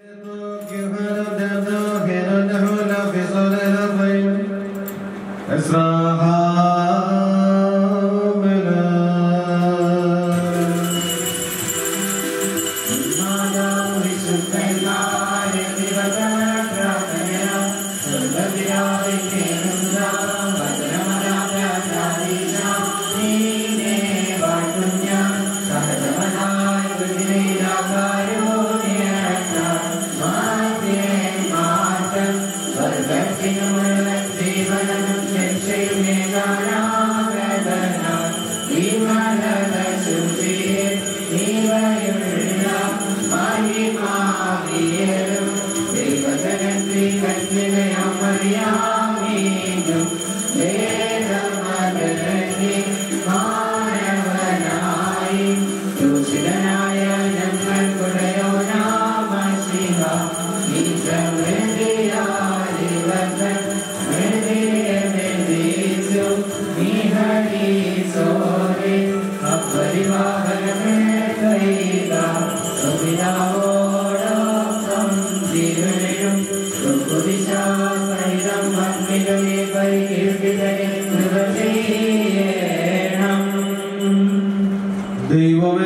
ദൈവമേ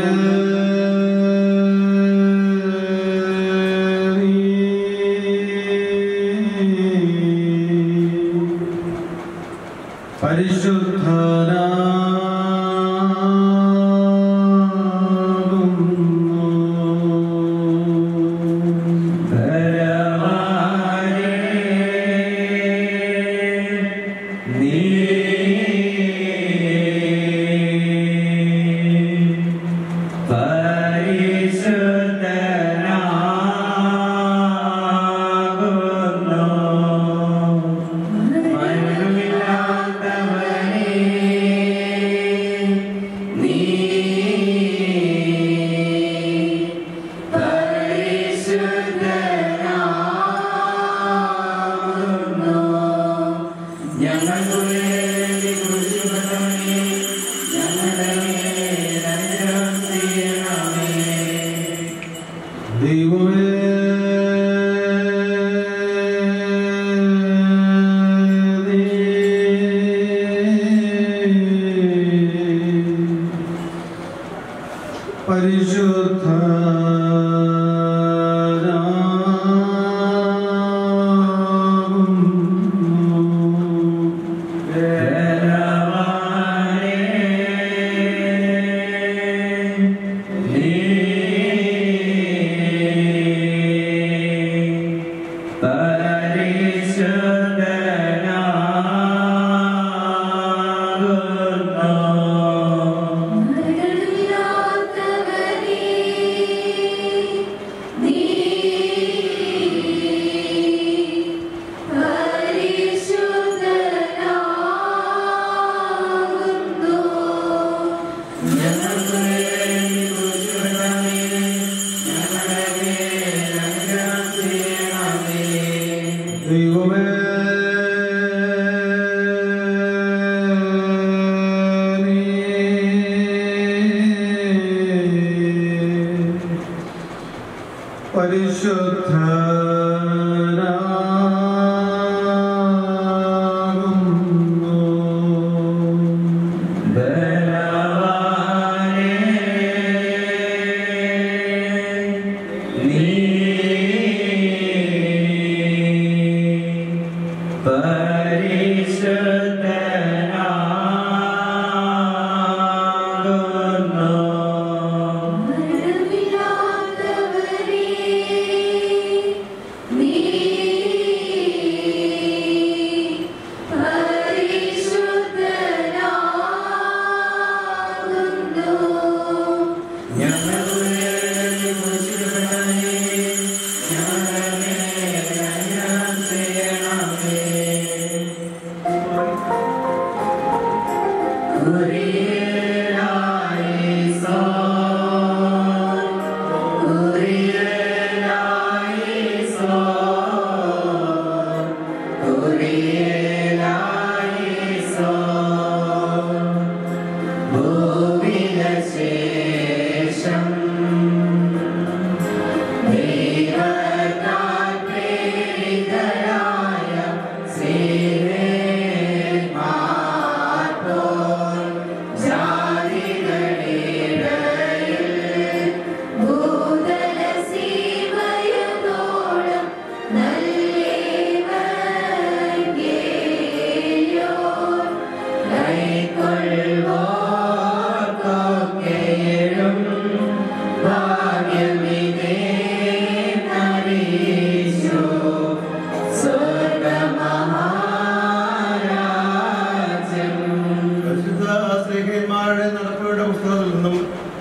പരിശുദ്ധനാകുന്നു ദൈവമേ പരിശുദ്ധ ദൈവമേ പരിശുദ്ധനാകുന്നു ശേഷം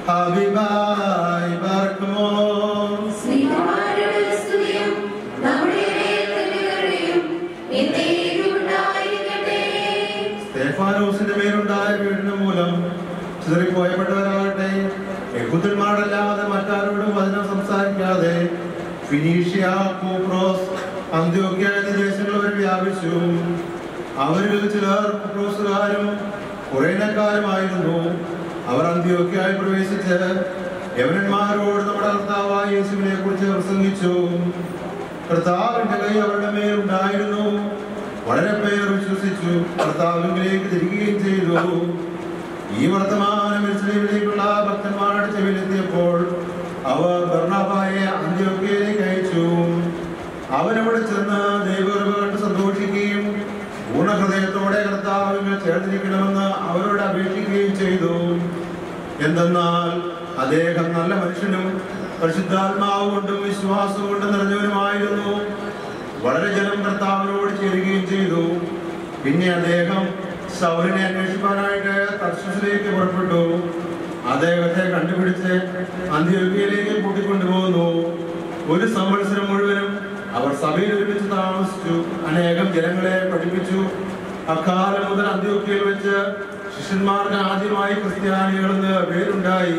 ഹബിബായി പാർക്കുമോ സ്നേഹമാരുടെ സ്തുതിയും നമ്മുടെ വേദനകളുടെയും എന്നേക്കും ഉണ്ടായിരിക്കട്ടെ. സ്തേഫാനോസിന്റെ മേലുണ്ടായ വീടിന് മൂലം ചിതറിപ്പോയപ്പെട്ടവരാകട്ടെ യഹൂദന്മാരല്ലാതെ മറ്റാരോടും വചനം സംസാരിക്കാതെ ഫിനീഷ്യ കൂപ്രോസ് അന്ത്യോക്യ എന്നീ ദേശങ്ങൾ വരെ വ്യാപിച്ചു അവരിൽ ചിലർ കുപ്രോസുകാരും കുറേനക്കാരുമായിരുന്നു അവർ അന്ത്യോക്യായി പ്രവേശിച്ച് യവനന്മാരോട് നമ്മുടെ കർത്താവായ യേശുവിനെ കുറിച്ച് പ്രസംഗിച്ചു കർത്താവിന്റെ കൈ അവരുടെ മേൽ ഉണ്ടായിരുന്നു വളരെ പേർ വിശ്വസിച്ചു കർത്താവിലേക്ക് തിരികുകയും ചെയ്തു ഈ വർത്തമാനം ഇസ്രയേലിലേക്കുള്ള ഭക്തന്മാരുടെ ചെവിയിലെത്തിയപ്പോൾ അവർ ബർണബായെ അന്ത്യോക്യയിലേക്ക് അയച്ചു അവൻ അവിടെ ചെന്ന് ദൈവകൃപ കണ്ട് സന്തോഷിക്കുകയും പൂർണ്ണഹൃദയത്തോടെ കർത്താവിനെ ചേർന്നിരിക്കണമെന്ന് അവരോട് അപേക്ഷിക്കുകയും ചെയ്തു എന്തെന്നാൽ അദ്ദേഹം നല്ല മനുഷ്യനും പരിശുദ്ധാത്മാവ് കൊണ്ടും വിശ്വാസം കൊണ്ടും നിറഞ്ഞവനുമായിരുന്നു വളരെ ജനം കർത്താവിനോട് ചേരുകയും ചെയ്തു പിന്നെ അദ്ദേഹം സൗലിനെ അന്വേഷിക്കാനായിട്ട് തർശസിലേക്ക് പുറപ്പെട്ടു അദ്ദേഹത്തെ കണ്ടുപിടിച്ച് അന്ത്യോഗ്യയിലേക്ക് കൂട്ടിക്കൊണ്ടുപോകുന്നു ഒരു സംവത്സരം മുഴുവനും അവർ സഭയിൽ ഒരുമിച്ച് താമസിച്ചു അനേകം ജനങ്ങളെ പഠിപ്പിച്ചു അക്കാലം മുതൽ അന്ത്യോഗ്യയിൽ വെച്ച് ശിഷ്യന്മാർക്ക് ആദ്യമായി ക്രിസ്ത്യാനികളെന്ന് പേരുണ്ടായി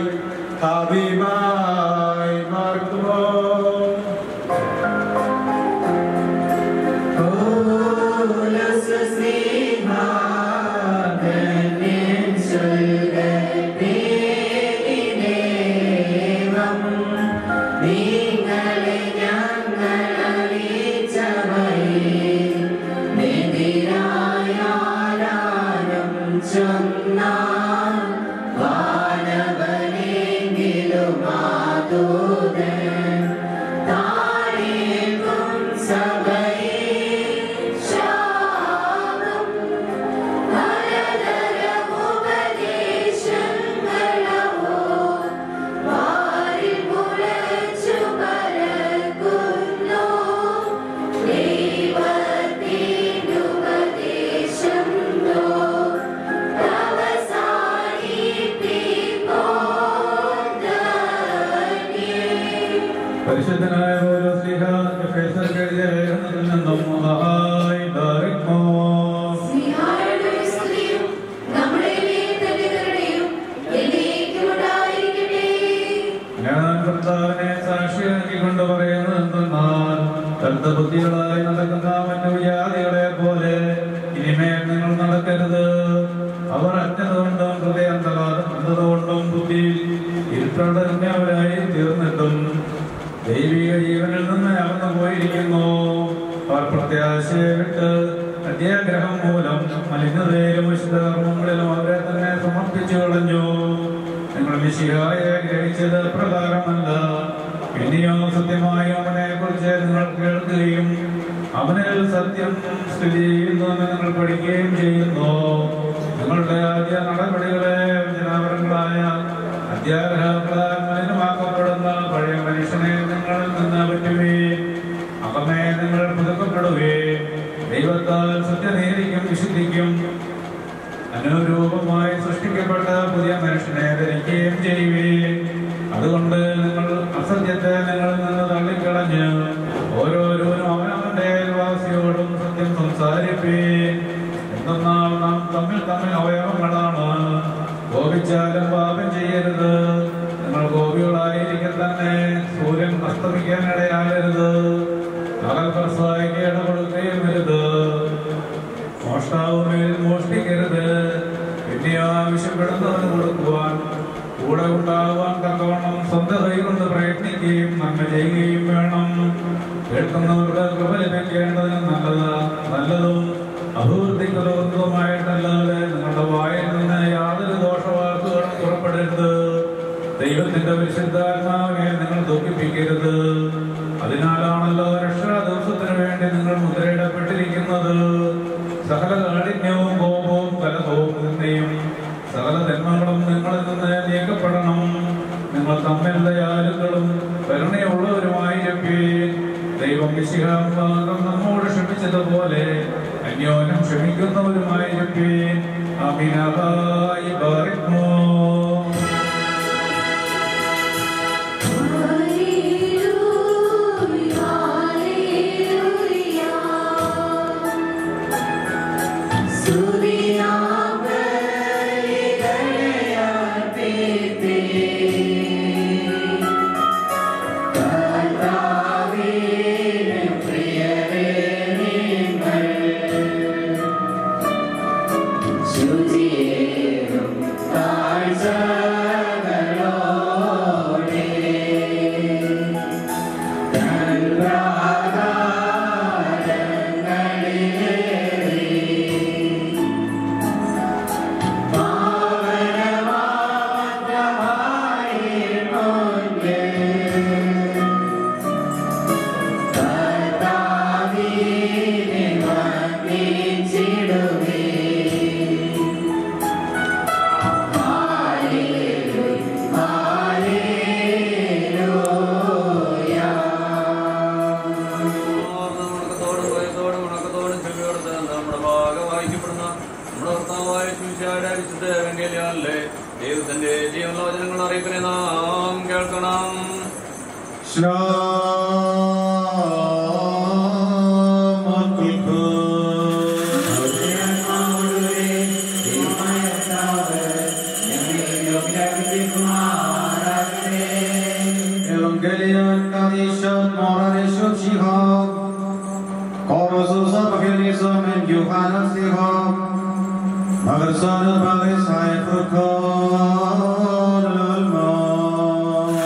ഹബീബായി മാർക്കുമോ ശാപം പലതരമുപദേശങ്ങളോ വാരിൽ മുളച്ചു പരക്കുന്നു ദൈവത്തിൻ്റെ ഉപദേശം അവസാനിപ്പിപ്പോതന്നെ പരിശുദ്ധനായ ഓരോ സ്ത്രീക എഫേസർക്ക് എഴുതിയ ലേഖനത്തിൽ നിന്നും മഹായി ദാരിദ്മോ സ്നേഹായുടെ സ്തുതിയും നമ്മുടെ വേദനകളുടെയും എന്നേക്കും ഉണ്ടായിരിക്കട്ടെ. ഞാൻ കർത്താവിനെ സാക്ഷിയാക്കിക്കൊണ്ട് പറയുന്നത് എന്തെന്നാൽ കർത്തബുദ്ധികളായി നടക്കുന്ന മറ്റു ജാതികളെ പോലെ ഇനിമേൽ നിങ്ങൾ നടക്കരുത് അവർ അജ്ഞതുകൊണ്ടും ഹൃദയം തകാതുകൊണ്ടും ബുദ്ധി ഇരുട്ടടഞ്ഞവരായി തീർന്നിട്ടും ദൈവിക ജീവനിൽ നിന്ന് അകന്നു പോയിരിക്കുന്നു അവർ പ്രത്യാശയെ വിട്ട് അത്യാഗ്രഹം മൂലം മലിനതയിലും വിശുദ്ധകർമ്മങ്ങളിലും അവരെ തന്നെ സമർപ്പിച്ചു കളഞ്ഞു നിങ്ങൾ മിശിഹായെ ഗ്രഹിച്ചത് പ്രകാരമല്ല പിന്നെയോ സത്യമായി അവനെ കുറിച്ച് നിങ്ങൾ കേൾക്കുകയും അവനിൽ സത്യം സ്ഥിതി ചെയ്യുന്നുവെന്ന് നിങ്ങൾ പഠിക്കുകയും ചെയ്യുന്നു നിങ്ങളുടെ ആദ്യ നടപടികളെ ജനാവരങ്ങളായ അത്യാഗ്രഹങ്ങളാൽ മലിനമാക്കപ്പെടുന്ന പഴയ മനുഷ്യനെ നിങ്ങളിൽ നിന്ന് പറ്റുകയും അകമേ നിങ്ങൾ പുതുക്കപ്പെടുകയും ദൈവത്താൽ സത്യനീതിക്കും വിശുദ്ധിക്കും അനുരൂപമായി സൃഷ്ടിക്കപ്പെട്ട പുതിയ മനുഷ്യനെ ധരിക്കുകയും ചെയ്യുകയും അതുകൊണ്ട് നിങ്ങൾ അസത്യത്തെ നിങ്ങളിൽ നിന്ന് തള്ളിക്കളഞ്ഞ് ഓരോരുവരും അവനവന്റെ അയൽവാസിയോടും സത്യം സംസാരിപ്പീൻ എന്തെന്നാൽ നാം തമ്മിൽ തമ്മിൽ അവയവങ്ങളാണ് കോപിച്ചാലും പാപം ചെയ്യരുത് നിങ്ങൾ കോപികളായിരിക്കെ തന്നെ സൂര്യൻ അസ്തമിക്കാൻ ഇടയാകരുത് പകൽ പ്രസവായിക്ക് ഇടപെടുകയും വരുത് മോഷ്ടാവുമേൽ മോഷ്ടിക്കരുത് പിന്നെ ആവശ്യപ്പെടുന്നവന് കൊടുക്കുവാൻ കൂടെ ഉണ്ടാകുവാൻ തക്കവണ്ണം സ്വന്തം കൈ കൊണ്ട് പ്രയത്നിക്കുകയും നന്മ ചെയ്യുകയും വേണം കേൾക്കുന്നവർക്ക് കൃപ ലഭിക്കേണ്ടതിന് നല്ലത് നല്ലതും അഭിവൃദ്ധിക്കുതകുന്നതുമായിട്ടല്ലാതെ നിങ്ങളുടെ വായിൽ നിന്ന് യാതൊരു ദോഷവാക്കുകളും പുറപ്പെടരുത് ദൈവത്തിന്റെ വിശുദ്ധാത്മാവിനെ നിങ്ങൾ ദുഃഖിപ്പിക്കരുത് അതിനാലാണല്ലോ രക്ഷാ ദിവസത്തിന് വേണ്ടി നിങ്ങൾ മുദ്രയിടപ്പെട്ടിരിക്കുന്നത് സകല കാഠിന്യവും കോപവും കലഹവും നിന്ദയും സകല ജന്മങ്ങളും നിങ്ങളിൽ നിന്ന് നീക്കപ്പെടണം നിങ്ങൾ തമ്മിൽ ദയാലുക്കളും കരുണയുള്ളവരുമായിരിക്കും ദൈവം വിശിഹാഭാഗം നമ്മോട് ക്ഷമിച്ചതുപോലെ അന്യോന്യം ക്ഷമിക്കുന്നവരുമായിരിക്കും അമിനഹായി ബാറിമോ അറിയിപ്പിനെ നാം കേൾക്കണം مغرسان مغرس های فرکان الالمان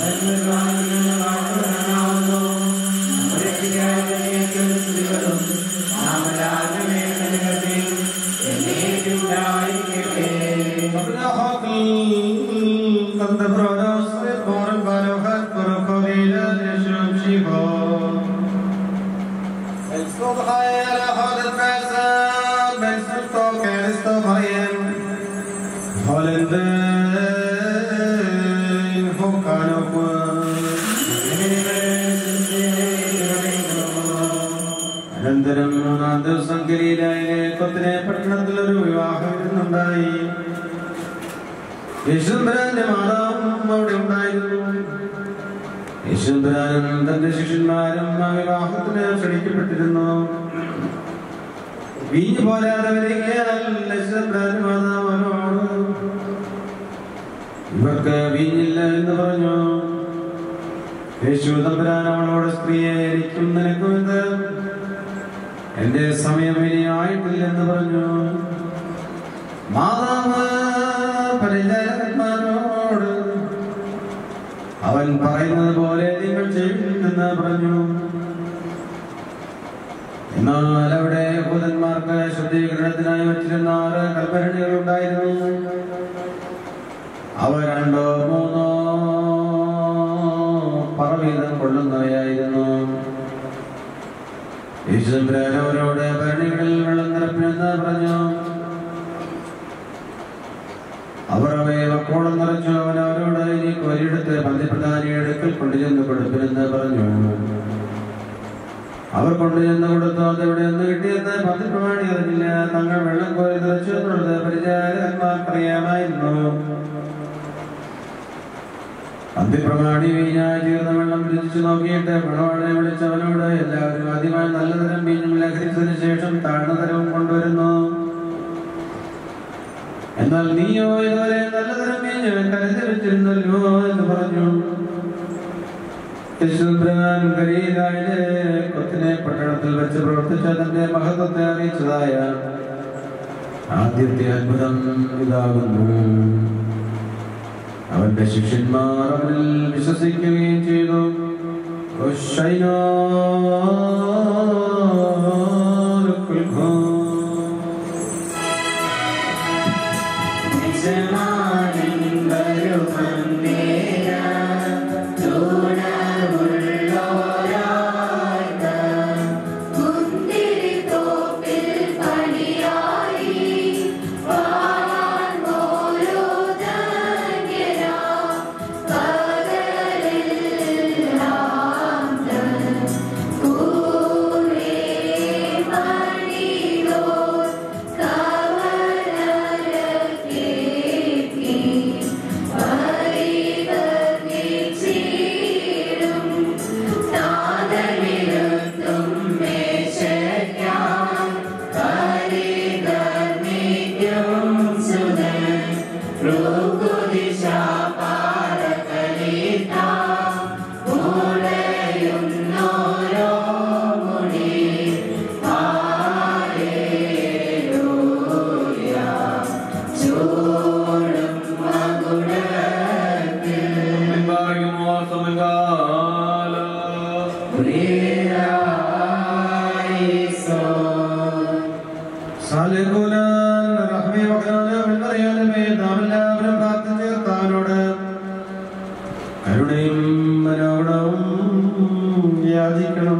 अपना हक कंद प्रोडस मोर बारो हक पर कोरीला Desam शिहो El subhay ala hadat mesa ben sulto keristo mariem Holenden hokano അനന്തരം മൂന്നാം ദിവസം ഗലീലയിലെ കൊത്തിനെ പട്ടണത്തിൽ ഒരു വിവാഹം ഇരുന്നുണ്ടായി യശുന്ദ്രന്റെ മാതാവും അവിടെ ഉണ്ടായിരുന്നു യശുന്ദ്രനും തന്റെ ശിഷ്യന്മാരും ആ വിവാഹത്തിന് ക്ഷണിക്കപ്പെട്ടിരുന്നു വീഞ്ഞു പോരാതെ വരികയാൽ യശുന്ദ്രൻ മാതാവ് അവനോട് ഇവർക്ക് വീഞ്ഞില്ല എന്ന് പറഞ്ഞു യേശു തമ്പുരാൻ അവളോട് സ്ത്രീയെ എനിക്കും നിനക്കും ഇത് എന്റെ സമയം ഇനി ആയിട്ടില്ലെന്ന് പറഞ്ഞു മാതാവ് പരിചാരകന്മാരോട് അവൻ പറയുന്നത് പോലെ നിങ്ങൾ ചെയ്യുമെന്ന് പറഞ്ഞു എന്നാൽ അവിടെ യഹൂദന്മാർക്ക് ശുദ്ധീകരണത്തിനായി വച്ചിരുന്ന ആറ് കൽപ്പരണികൾ ഉണ്ടായിരുന്നു അവ രണ്ടോ മൂന്നോ പറവീതം കൊള്ളുന്നവയായിരുന്നു യേശുദമ്പുരാൻ അവരോട് ഭരണികളിൽ വെള്ളം നിറപ്പിനെന്ന് പറഞ്ഞു അവർ അവയെ വക്കോളം നിറച്ചു അവൻ അവരോട് ഇനി കോരിയെടുത്ത് പന്തിപ്രധാനിയുടെ അടുക്കൽ കൊണ്ടുചെന്ന് കൊടുപ്പിനെന്ന് പറഞ്ഞു അവർ കൊണ്ടുചെന്ന് കൊടുത്തു അത് എവിടെ നിന്ന് കിട്ടിയെന്ന് പന്തിപ്രമാണി അറിഞ്ഞില്ല തങ്ങൾ വെള്ളം കോരി നിറച്ചു എന്നുള്ളത് പരിചാരകന്മാർക്കറിയാമായിരുന്നു അന്ത്യപ്രമാണി വീഞ്ഞായി തീർന്ന വെള്ളം രുചിച്ചു നോക്കിയിട്ട് മണവാളനെ വിളിച്ച് അവനോട് എല്ലാവരും ആദ്യമായി നല്ല തരം വീഞ്ഞും ലഹരിച്ചതിന് ശേഷം താഴ്ന്ന തരവും കൊണ്ടുവരുന്നു എന്നാൽ നീയോ ഇതുവരെ നല്ല തരം വീഞ്ഞ് കരുതി വെച്ചിരുന്നല്ലോ എന്ന് പറഞ്ഞു യേശുബ്രഹാൻ ഗലീലായിലെ കൊത്തിനെ പട്ടണത്തിൽ വെച്ച് പ്രവർത്തിച്ച തന്റെ മഹത്വത്തെ അറിയിച്ചതായ ആദ്യത്തെ അത്ഭുതം ഇതാകുന്നു അവന്റെ ശിഷ്യന്മാർ അവനിൽ വിശ്വസിക്കുകയും ചെയ്തു മുന്തിരിത്തോപ്പിൽ പണിയായി വാൻ ഓരോ ധന്യരാ പകലിൽ കൂടെ മണിതോ കവലരക്കേറ്റി പരിതപിച്ചിടും നാദനിരുത്തും മേശയ്ക്കാം പരിതർമ്മിക്കും സുതൻ ൃകുദിശാ പാരകലിത മുളയുന്നോരോ മുടി ഹാലേലൂയ ചൂടും മകുടത്തിൽ കരുണയും മനോഗുണവും യാചിക്കണം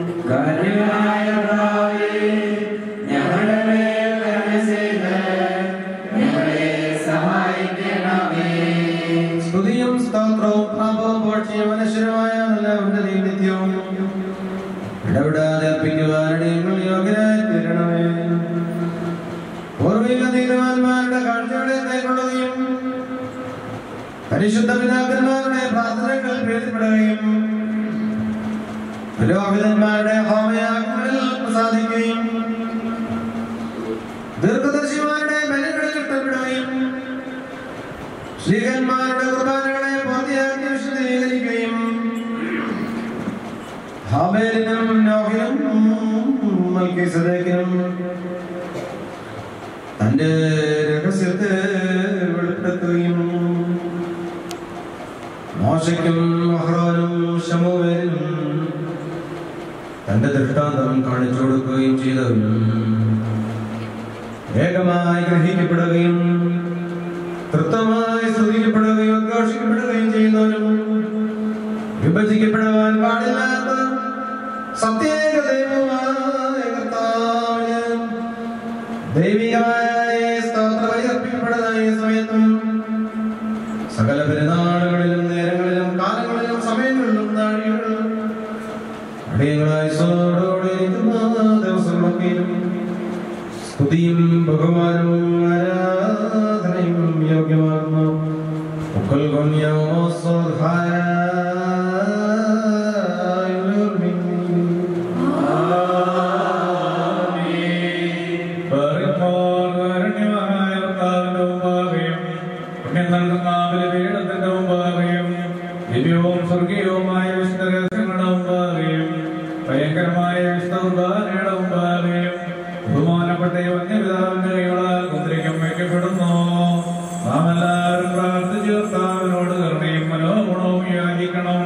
സ്തുതിയും സ്തോത്രവും പാപവും പോഴ്ചയും അനശ്വരമായ നല്ല ഉന്നതിയും നിത്യവും ഇടപെടാതെ അർപ്പിക്കുവാനാണ് നിങ്ങൾ യോഗ്യരായി തീരണമേ പൂർവിക നീതിമാന്മാരുടെ കാഴ്ചയുടെ കൈക്കൊള്ളുകയും പരിശുദ്ധ പിതാക്കന്മാരുടെ പ്രാർത്ഥനകൾ പ്രീതിപ്പെടുകയും പുരോഹിതന്മാരുടെ ഹോമയാഗങ്ങളിൽ പ്രസാദിക്കുകയും ദീർഘദർശിമാരുടെ ബലികളിൽ ഇഷ്ടപ്പെടുകയും ശ്രീകന്മാരുടെ കുർബാനകളെ പൂർത്തിയാക്കി വിശദീകരിക്കുകയും ഹാബേലിനും നോഹിനും മൽക്കീസദേക്കിനും തന്റെ രഹസ്യത്തെ വെളിപ്പെടുത്തുകയും മോശയ്ക്കും അഹ്റോനും ശമൂവേലിനും തന്റെ ദൃഷ്ടാന്തം കാണിച്ചു കൊടുക്കുകയും ചെയ്തവനും വേഗമായി ഗ്രഹിക്കപ്പെടുകയും തൃത്വമായി സ്തുതിക്കപ്പെടുകയും ഉദ്ഘോഷിക്കപ്പെടുകയും ചെയ്യുന്നവനും വിഭജിക്കപ്പെടുവാൻ പാടില്ലാത്ത സത്യേക ദൈവമായ കർത്താവിന് ദൈവികമായ സ്തോത്രം അർപ്പിക്കപ്പെടുന്ന ഈ സമയത്തും സകല പെരുന്നാളുകളിലും നേരങ്ങളിലും കാലങ്ങളിലും സമയങ്ങളിലും നാഴികളിലും അടിയങ്ങളായി സോടോടെ ഇരിക്കുന്ന ദിവസങ്ങളൊക്കെയും സ്തുതിയും ബഹുമാനവും ആരാധനയും യോഗ്യമാകുന്നു ഒക്കൽ പറയുമ്പോൾ വരണ്യമായ കർത്താവിന്റെ മുമ്പാകെയും പുണ്യം നൽകുന്ന ബലിപീഠത്തിന്റെ മുമ്പാകെയും ദിവ്യവും സ്വർഗീയവുമായ വിശുദ്ധ രഹസ്യങ്ങളുടെ മുമ്പാകെയും ഭയങ്കരമായ വിശുദ്ധ കുർബാനയുടെ മുമ്പാകെയും ബഹുമാനപ്പെട്ട ഈ വന്യപിതാവിന്റെ കൈകളാൽ കുന്തിരിക്കം വയ്ക്കപ്പെടുന്നു നാം എല്ലാവരും പ്രാർത്ഥിച്ച് കർത്താവിനോട് കരുണയും മനോഗുണവും യാചിക്കണം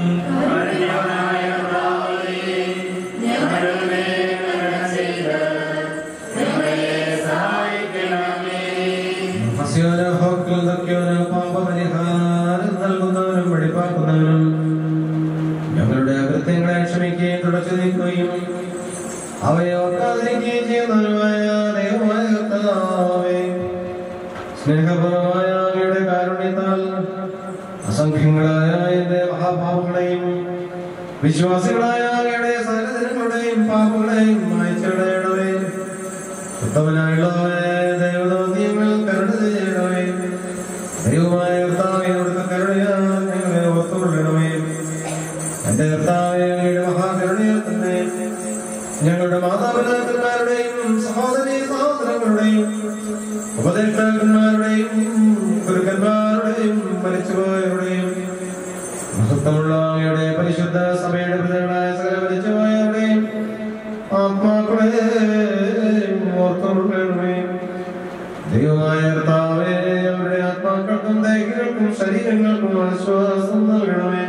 പാപപരിഹാരം നൽകുന്നവനും വെളിപ്പാക്കുന്നവനും ഞങ്ങളുടെ അകൃത്യങ്ങളെ ക്ഷമിക്കുകയും തുടച്ചു നീക്കുകയും അവയെ ഓർക്കാതിരിക്കുകയും ചെയ്യുന്നവനുമായ ദൈവമായ കർത്താവേ സ്നേഹപരമായ അങ്ങയുടെ കാരുണ്യത്താൽ അസംഖ്യങ്ങളായ എന്റെ മഹാഭാവങ്ങളെയും വിശ്വാസികളായ അങ്ങയുടെ സകലജനങ്ങളുടെയും പാപങ്ങളെയും മായ്ച്ചിടയണമേ ഉത്തമനായുള്ളവേ ദൈവദൗത്യങ്ങൾ കരുണ ചെയ്യണമേ ദൈവമായ കർത്താവെ അവിടുത്തെ കരുണയാൽ ഞങ്ങളെ ഓർത്തുകൊള്ളണമേ എന്റെ കർത്താവെ അങ്ങയുടെ മഹാകരുണയിൽ തന്നെ ഞങ്ങളുടെ മാതാപിതാക്കന്മാരുടെയും സഹോദരി സഹോദരങ്ങളുടെയും ഉപദേഷ്ടാക്കന്മാരുടെയും ഗുരുക്കന്മാരുടെയും മരിച്ചുപോയവരുടെയും മഹത്വമുള്ള അങ്ങയുടെ പരിശുദ്ധ സഭയുടെ പ്രതികളായ സകല മരിച്ചുപോയവരുടെയും ആത്മാക്കളെ ഓർത്തുകൊള്ളണമേ ദൈവമായ കർത്താവേ അവരുടെ ആത്മാക്കൾക്കും ദേഹികൾക്കും ശരീരങ്ങൾക്കും ആശ്വാസം നൽകണമേ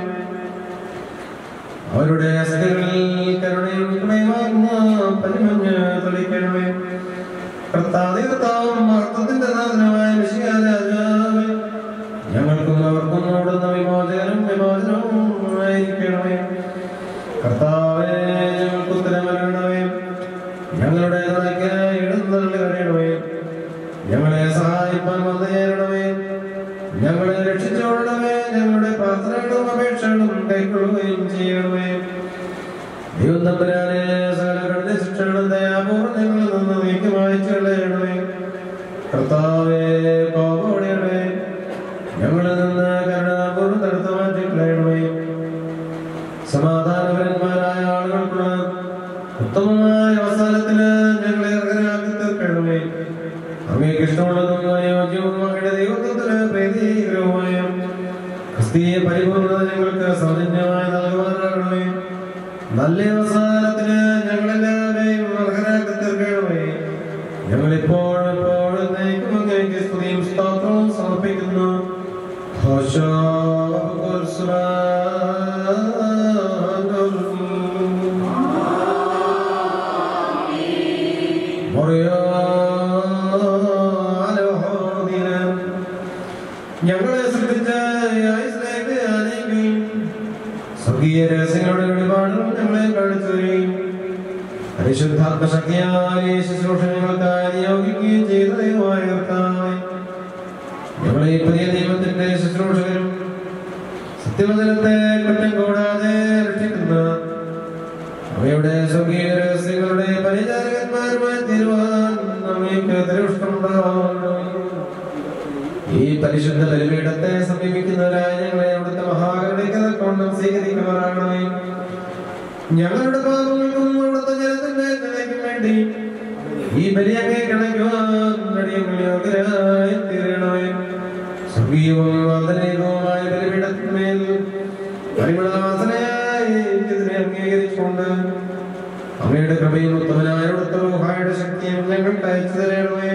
അവരുടെ അസ്ഥികളിൽ കരുണയും കൃപയുമാകുന്ന പരിമഞ്ഞ് തെളിക്കണമേ കർത്താവ് കർത്താവും മഹത്വത്തിന്റെ നാഥനമായ വിഷയാരാജാവേ ഞങ്ങൾക്കും അവർക്കും ഓടുന്ന വിമോചകനും വിമോചനവും ആയിരിക്കണമേ കർത്താവേ ഞങ്ങൾക്ക് ഉത്തരമരണമേ ഞങ്ങളുടെ തുണയ്ക്ക് ഇടുന്നള്ളി വരണമേ ഞങ്ങളെ സഹായിപ്പാൻ വന്നു ചേരണമേ ഞങ്ങളെ രക്ഷിച്ചോടണമേ ഞങ്ങളുടെ പ്രാർത്ഥനകളും അപേക്ഷകളും കൈക്കൊള്ളുകയും ചെയ്യണമേ ദൈവം തമ്പുരാനെ സകല കഠിന ശിക്ഷകളും ദയാപൂർവ്വം ഞങ്ങളിൽ നിന്ന് നീക്കി വായിച്ചു കളയണമേ കർത്താവേ കോപോടെയണമേ ഞങ്ങളിൽ നിന്ന് കരുണാപൂർവ്വം തടുത്തു മാറ്റി കളയണമേ സമാധാനപരന്മാരായ ആളുകൾക്കുള്ള ഉത്തമമായ അവസാനത്തിന് ഞങ്ങളെ അർഹരാക്കി തീർക്കണമേ അങ്ങേക്ക് ഇഷ്ടമുള്ളതും അനുയോജ്യവും അങ്ങയുടെ ദൈവത്വത്തിന് പ്രീതികരവുമായ ക്രിസ്തീയ പരിപൂർണത ഞങ്ങൾക്ക് സൗജന്യമായി നൽകുവാനാകണമേ നല്ല അവസാനത്തിന് ഞങ്ങളെല്ലാവരെയും അർഹരാക്കി തീർക്കണമേ ഞങ്ങളിപ്പോഴും എപ്പോഴും നയിക്കും അങ്ങേക്ക് സ്തുതിയും സ്തോത്രവും സമർപ്പിക്കുന്നു ഹോശോ ഞങ്ങളെ സൃഷ്ടിച്ച ഈ ആയുസ്സിലേക്ക് ആനയിക്കുകയും സ്വർഗീയ രഹസ്യങ്ങളുടെ വെളിപാടും ഞങ്ങളെ കാണിച്ചു തരികയും പരിശുദ്ധാത്മ ശക്തിയായ ഈ ശുശ്രൂഷ ഞങ്ങൾക്കായി നിയോഗിക്കുകയും ചെയ്ത ദൈവമായ കർത്താവേ ഞങ്ങളെ ഈ പുതിയ ദൈവത്തിന്റെ ശുശ്രൂഷകരും സത്യവചനത്തെ കുറ്റം കൂടാതെ രക്ഷിക്കുന്ന അവയുടെ സ്വർഗീയ രഹസ്യങ്ങളുടെ പരിചാരകന്മാരുമായി തീരുവാൻ നമ്മൾക്ക് ദൃഷ്ടമുണ്ടാവണം ഈ പരിശുദ്ധ ബലിപീഠത്തെ സമീപിക്കുന്നവരായ ഞങ്ങളെ അവിടുത്തെ മഹാകരുണയ്ക്ക് കൊണ്ടും സ്വീകരിക്കുമാറാകണമേ ഞങ്ങളുടെ പാപങ്ങൾക്കും അവിടുത്തെ ജനത്തിന്റെ നിലയ്ക്കും വേണ്ടി ഈ ബലിയങ്ങെ കിണയ്ക്കുവാൻ അടിയങ്ങൾ യോഗ്യരായി തീരണമേ സ്വർഗീയവും വന്ദനീയവുമായ ബലിപീഠത്തിന്മേൽ പരിമളവാസനയായി ഇതിനെ അംഗീകരിച്ചുകൊണ്ട് അങ്ങയുടെ കൃപയും ഉത്തമനായ അവിടുത്തെ റൂഹായുടെ ശക്തിയും ഞങ്ങൾക്ക് അയച്ചു തരണമേ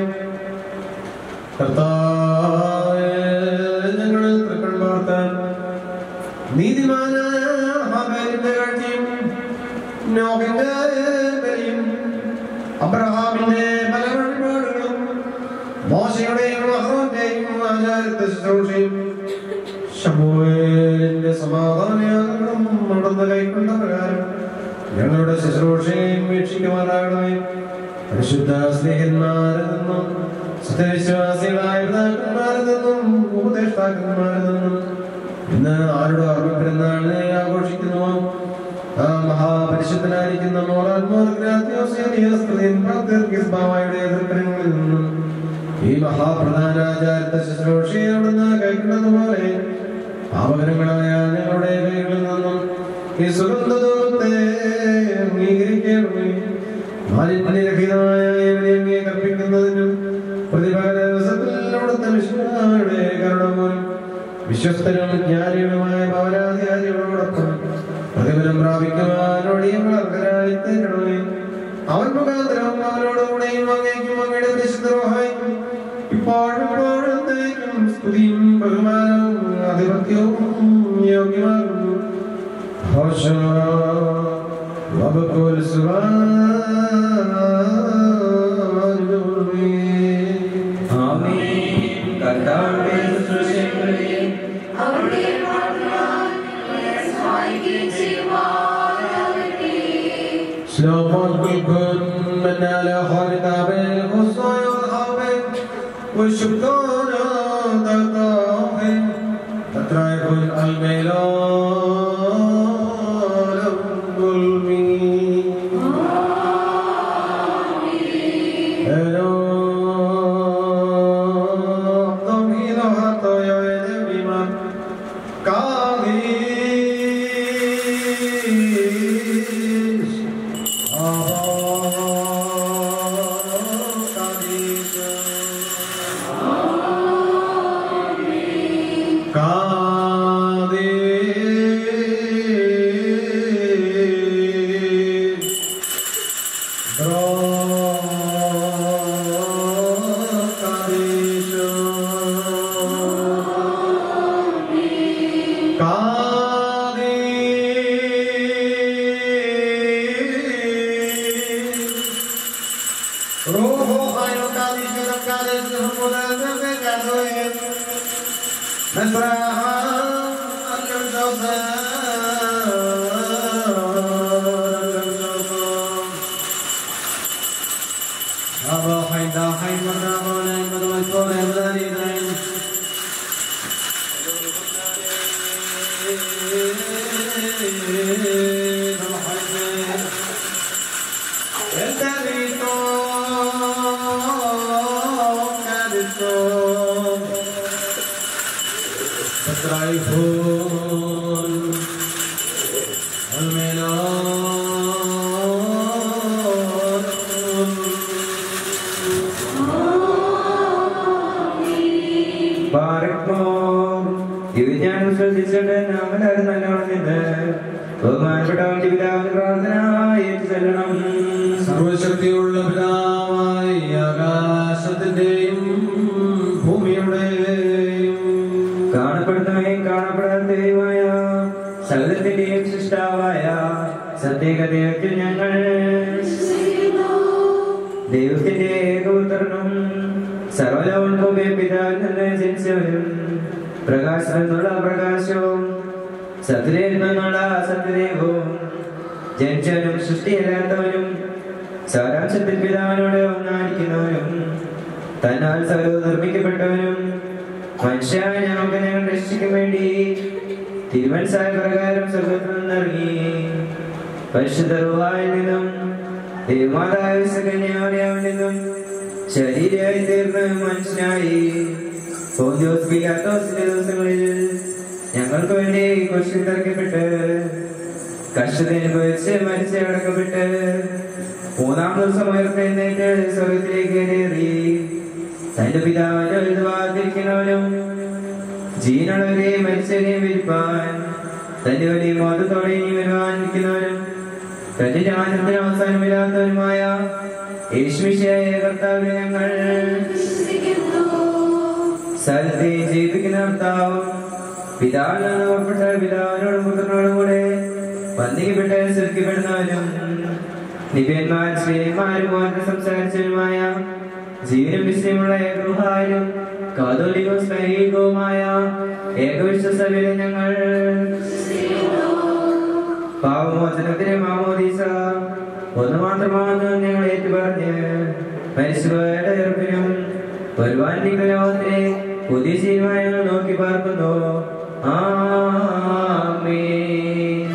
കർത്താവേ, ഞങ്ങളിൽ തൃക്കൺ പാർത്താൻ നീതിമാനായ ഹാബേലിന്റെ കാഴ്ചയും നോഹിന്റെ ബലിയും അബ്രഹാമിന്റെ പല വഴിപാടുകളും മോശയുടെയും അഹ്റോന്റെയും ആചാരത്തെ ശുശ്രൂഷയും ശമൂവേലിന്റെ സമാധാനയാത്രകളും നടന്ന കൈക്കൊണ്ട പ്രകാരം ഞങ്ങളുടെ ശുശ്രൂഷയും വീക്ഷിക്കുമാറാകണമേ പരിശുദ്ധ സ്നേഹന്മാരിൽ നിന്നും സത്യവിശ്വാസികളായ പിതാക്കന്മാരിൽ നിന്നും ഉപദേഷ്ടാക്കന്മാരിൽ നിന്നും ഇന്ന് ആരുടെ ഓർമ്മ പെരുന്നാളിനെ ആഘോഷിക്കുന്നുവോ ആ മഹാപരിശുദ്ധനായിരിക്കുന്ന മോറാത്മാവായുടെ എതിർക്കരങ്ങളിൽ നിന്നും ഈ മഹാപ്രധാനാചാരത്തെ ശുശ്രൂഷയെ അവിടുന്ന് കൈക്കൊണ്ടതുപോലെ പാപകരങ്ങളായ ഞങ്ങളുടെ കൈകളിൽ നിന്നും ഈ സുഗന്ധതോത്തെ അംഗീകരിക്കണമേ മാലിന്യരഹിതമായ ഇവരെ അങ്ങേ കർപ്പിക്കുന്നതിനും പ്രതിപകര ദിവസത്തിൽ അവിടുത്തെ വിഷ്ണുയുടെ കരുണ മൂലം വിശ്വസ്തരും ജ്ഞാനികളുമായ പൗരാധികാരികളോടൊപ്പം പ്രതിഫലം പ്രാപിക്കുവാനോട് ഞങ്ങൾ അർഹരായി തീരണമേ അവൻ മുഖാന്തരം അവനോടുകൂടെയും അങ്ങേക്കും അങ്ങയുടെ പരിശുദ്ധമായിരിക്കും ഇപ്പോഴും ഇപ്പോഴത്തേക്കും സ്തുതിയും ബഹുമാനവും ആധിപത്യവും യോഗ്യമാകുന്നു ഹോശോ വബക്കുൽ സുബ്ഹാനല്ലാഹി ആമേൻ കർത്താവേ ശുശ്രൂഷകളെ അവരുടെ പ്രാർത്ഥന സഹായിക്കുകയും ചെയ്യുവാനാകട്ടെ شلوم الكل من على خالق بالخصوص والخوف والشكر تطاف تترك الميلاد الظلمين روحو خير قادش قادش حمودة قادوين مسرحا أبا حيدا حي مرنا مولاي مدوي كوري مداني دين El delito, delito, الترايفون الميلاد പാർക്കുമ്പോൾ ഇത് ഞാൻ ശ്രദ്ധിച്ചിട്ട് നാമെല്ലാവരും നല്ലോണം നിന്ന് ബഹുമാനപ്പെട്ടവന്റെ പിതാവിന്റെ പ്രാർത്ഥന ഏറ്റു ചെല്ലണം സർവശക്തിയുള്ള പിതാവായ ആകാശത്തിന്റെയും ഭൂമിയുടെയും കാണപ്പെടുന്നവയും കാണപ്പെടാത്തവയുമായ സകലത്തിന്റെയും സൃഷ്ടാവായ സത്യേക ദൈവത്തിൽ ഞങ്ങൾ ദൈവത്തിന്റെ ഏകപുത്രനും സർവലോകവും പിതാവിൽ നിന്ന് ജനിച്ചവരും പ്രകാശം എന്നുള്ള പ്രകാശവും സത്യദേവിൽ നിന്നുള്ള സത്യദേവവും ജനിച്ചവനും സൃഷ്ടിയല്ലാത്തവനും സാരാംശത്തിൽ പിതാവിനോട് ഒന്നായിരിക്കുന്നവനും തന്നാൽ സർവ്വ നിർമ്മിക്കപ്പെട്ടവനും മനുഷ്യായ ഞങ്ങൾക്ക് ഞങ്ങൾ രക്ഷിക്കും വേണ്ടി തിരുവൻസായ പ്രകാരം സ്വർഗത്തിൽ നിന്നിറങ്ങി പരിശുദ്ധ റുഹായിൽ നിന്നും ദേവമാതാവ് സകന്യാവലയാവിൽ നിന്നും ശരീരമായി തീർന്ന് മനുഷ്യനായി പോന്തിയോസ് പിലാത്തോസിന്റെ ദിവസങ്ങളിൽ ഞങ്ങൾക്ക് വേണ്ടി കുരിശിൽ തറയ്ക്കപ്പെട്ട് കഷ്ടത അനുഭവിച്ച് മരിച്ച് അടക്കപ്പെട്ട് മൂന്നാം ദിവസം ഉയർത്തെഴുന്നേറ്റ് സ്വർഗത്തിലേക്ക് കയറി തന്റെ പിതാവിന്റെ വലുതുവാതിരിക്കുന്നവനും ജീവനുള്ളവരെയും മരിച്ചവരെയും വിരിപ്പാൻ തന്റെ വലിയ മോദത്തോടെ ഇനി വരുവാനിരിക്കുന്നവനും തന്റെ രാജ്യത്തിന് അവസാനമില്ലാത്തവരുമായ യേശുവിശയായ കർത്താവിനെ ഞങ്ങൾ സ്ഥലത്തെ ജീവിക്കുന്ന കർത്താവും പിതാവിൽ നിന്ന് പുറപ്പെട്ട പിതാവിനോടും പുത്രനോടും കൂടെ വന്ദിക്കപ്പെട്ട് ശ്രദ്ധിക്കപ്പെടുന്നവരും നിബിയന്മാർ ശ്രീയന്മാരും മാത്രം സംസാരിച്ചവരുമായ ജീവനും വിശ്രമുള്ള ഏകഗൃഹാരും കാതോലികവും സ്നേഹികവുമായ ഏകവിശ്വസഭയിലെ ഞങ്ങൾ പാവമോചനത്തിന് മാമോദീസ ഒന്ന് മാത്രമാണെന്ന് ഞങ്ങൾ ഏറ്റുപറഞ്ഞ് മരിച്ചുപോയുടെ എറുപ്പിനും വരുവാനിരിക്കുന്ന ലോകത്തിലെ പുതിയ ജീവനങ്ങൾ നോക്കി പാർക്കുന്നു ആമേൻ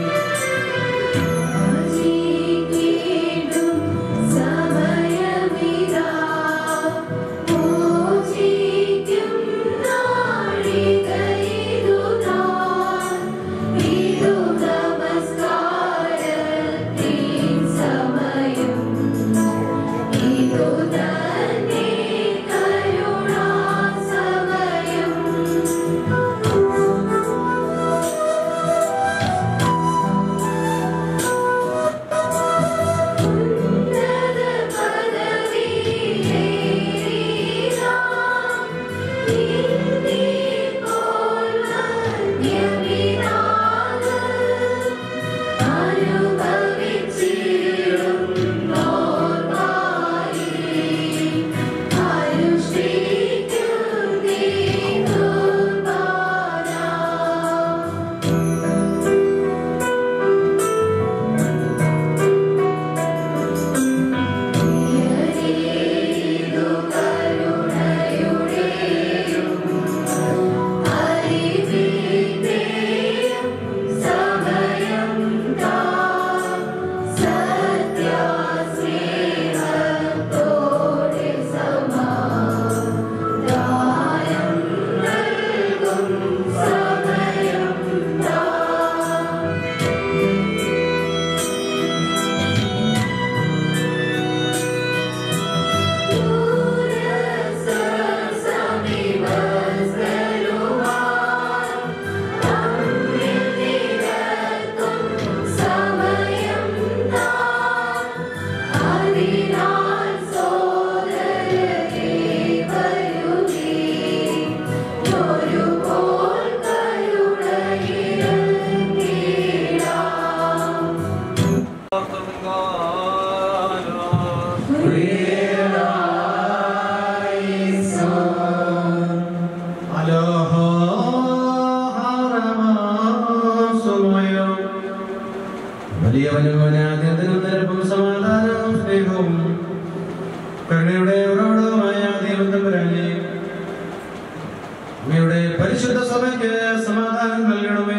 വലിയവനും അനാദ്യത്തിനും നിരപ്പും സമാധാനവും സ്നേഹവും കരുണയുടെ ഉറവിടവുമായ ദൈവത്തമ്പരാനെ അങ്ങയുടെ പരിശുദ്ധ സഭയ്ക്ക് സമാധാനം നൽകണമേ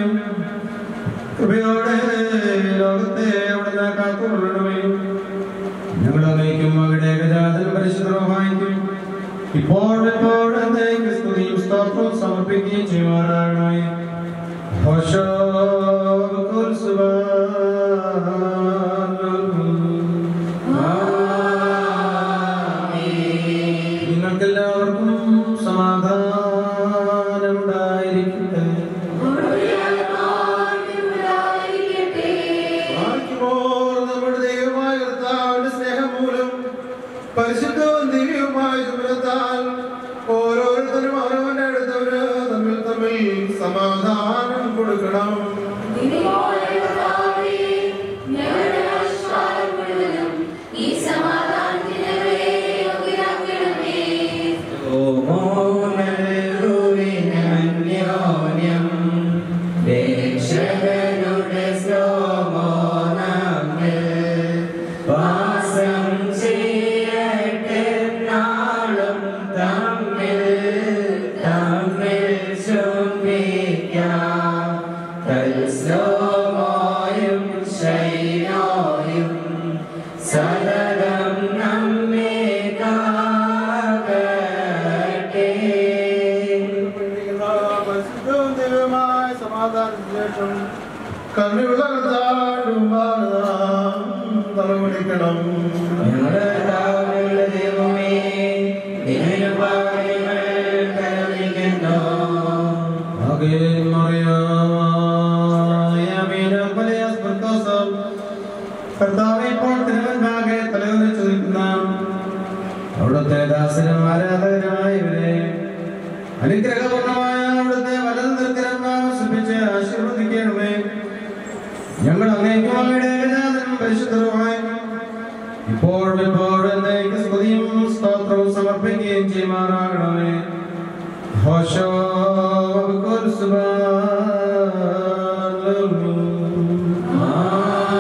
കൃപയോടെ ലോകത്തെ അവിടുന്ന് കാത്തുകൊള്ളണമേ ഞങ്ങൾ അങ്ങേക്കും അങ്ങയുടെ ഏകജാതൻ പരിശുദ്ധമായിരിക്കും ഇപ്പോൾ എപ്പോഴും എന്നേക്കും സ്തുതിയും സ്തോത്രവും സമർപ്പിക്കുകയും ചെയ്യുവാനായി നിങ്ങൾക്കെല്ലാവർക്കും സമാധാനം ഉണ്ടായിരിക്കട്ടെ വാഴ്ത്തുമ്പോൾ നമ്മുടെ ദൈവമായ കർത്താവിന്റെ സ്നേഹം മൂലം പരിശുദ്ധവും ദിവ്യവുമായ ചുമലത്താൽ ഓരോരുത്തരും അവരവന്റെ അടുത്തവര് തമ്മിൽ തമ്മിൽ സമാധാനം കൊടുക്കണം ഈ സമാധാനത്തിന് യോഗ്യരാക്കണമേ രക്ഷകരുടെ ശ്രോമോനങ്ങൾ വാസം ചെയ്യട്ടെ നാളും തമ്മിൽ തമ്മിൽ ചുംബിക്കാം സമാധാനത്തിന് ശേഷം കണ്ണുള്ള കർത്താവിന്റെ മുമ്പാകെ നാം തലകുനിക്കണം ഞങ്ങളുടെ കർത്താവിനുള്ള ദൈവമേ, നിന്നിൽ പാവങ്ങൾ കരുണിക്കുന്നു. കർത്താവെ ഇപ്പോൾ തിരുവൻപാകെ തലകുനിച്ചു നിൽക്കുന്ന അവിടുത്തെ ദാസനും ആരാധകരുമായവരെ അനുഗ്രഹപൂർണമായ അവിടുത്തെ വലത് നിർത്തരം ആവശ്യപ്പിച്ച് ആശീർവദിക്കണമേ ഞങ്ങൾ അങ്ങേക്കും അങ്ങയുടെ ഏകജാതനും പരിശുദ്ധരുമായി ഇപ്പോഴും എപ്പോഴും എന്നേക്ക് സ്തുതിയും സ്തോത്രവും സമർപ്പിക്കുകയും ചെയ്യുമാറാകണമേ ഹോശോ വബുക്കുൽ സുബ്ഹാനല്ലാഹ്.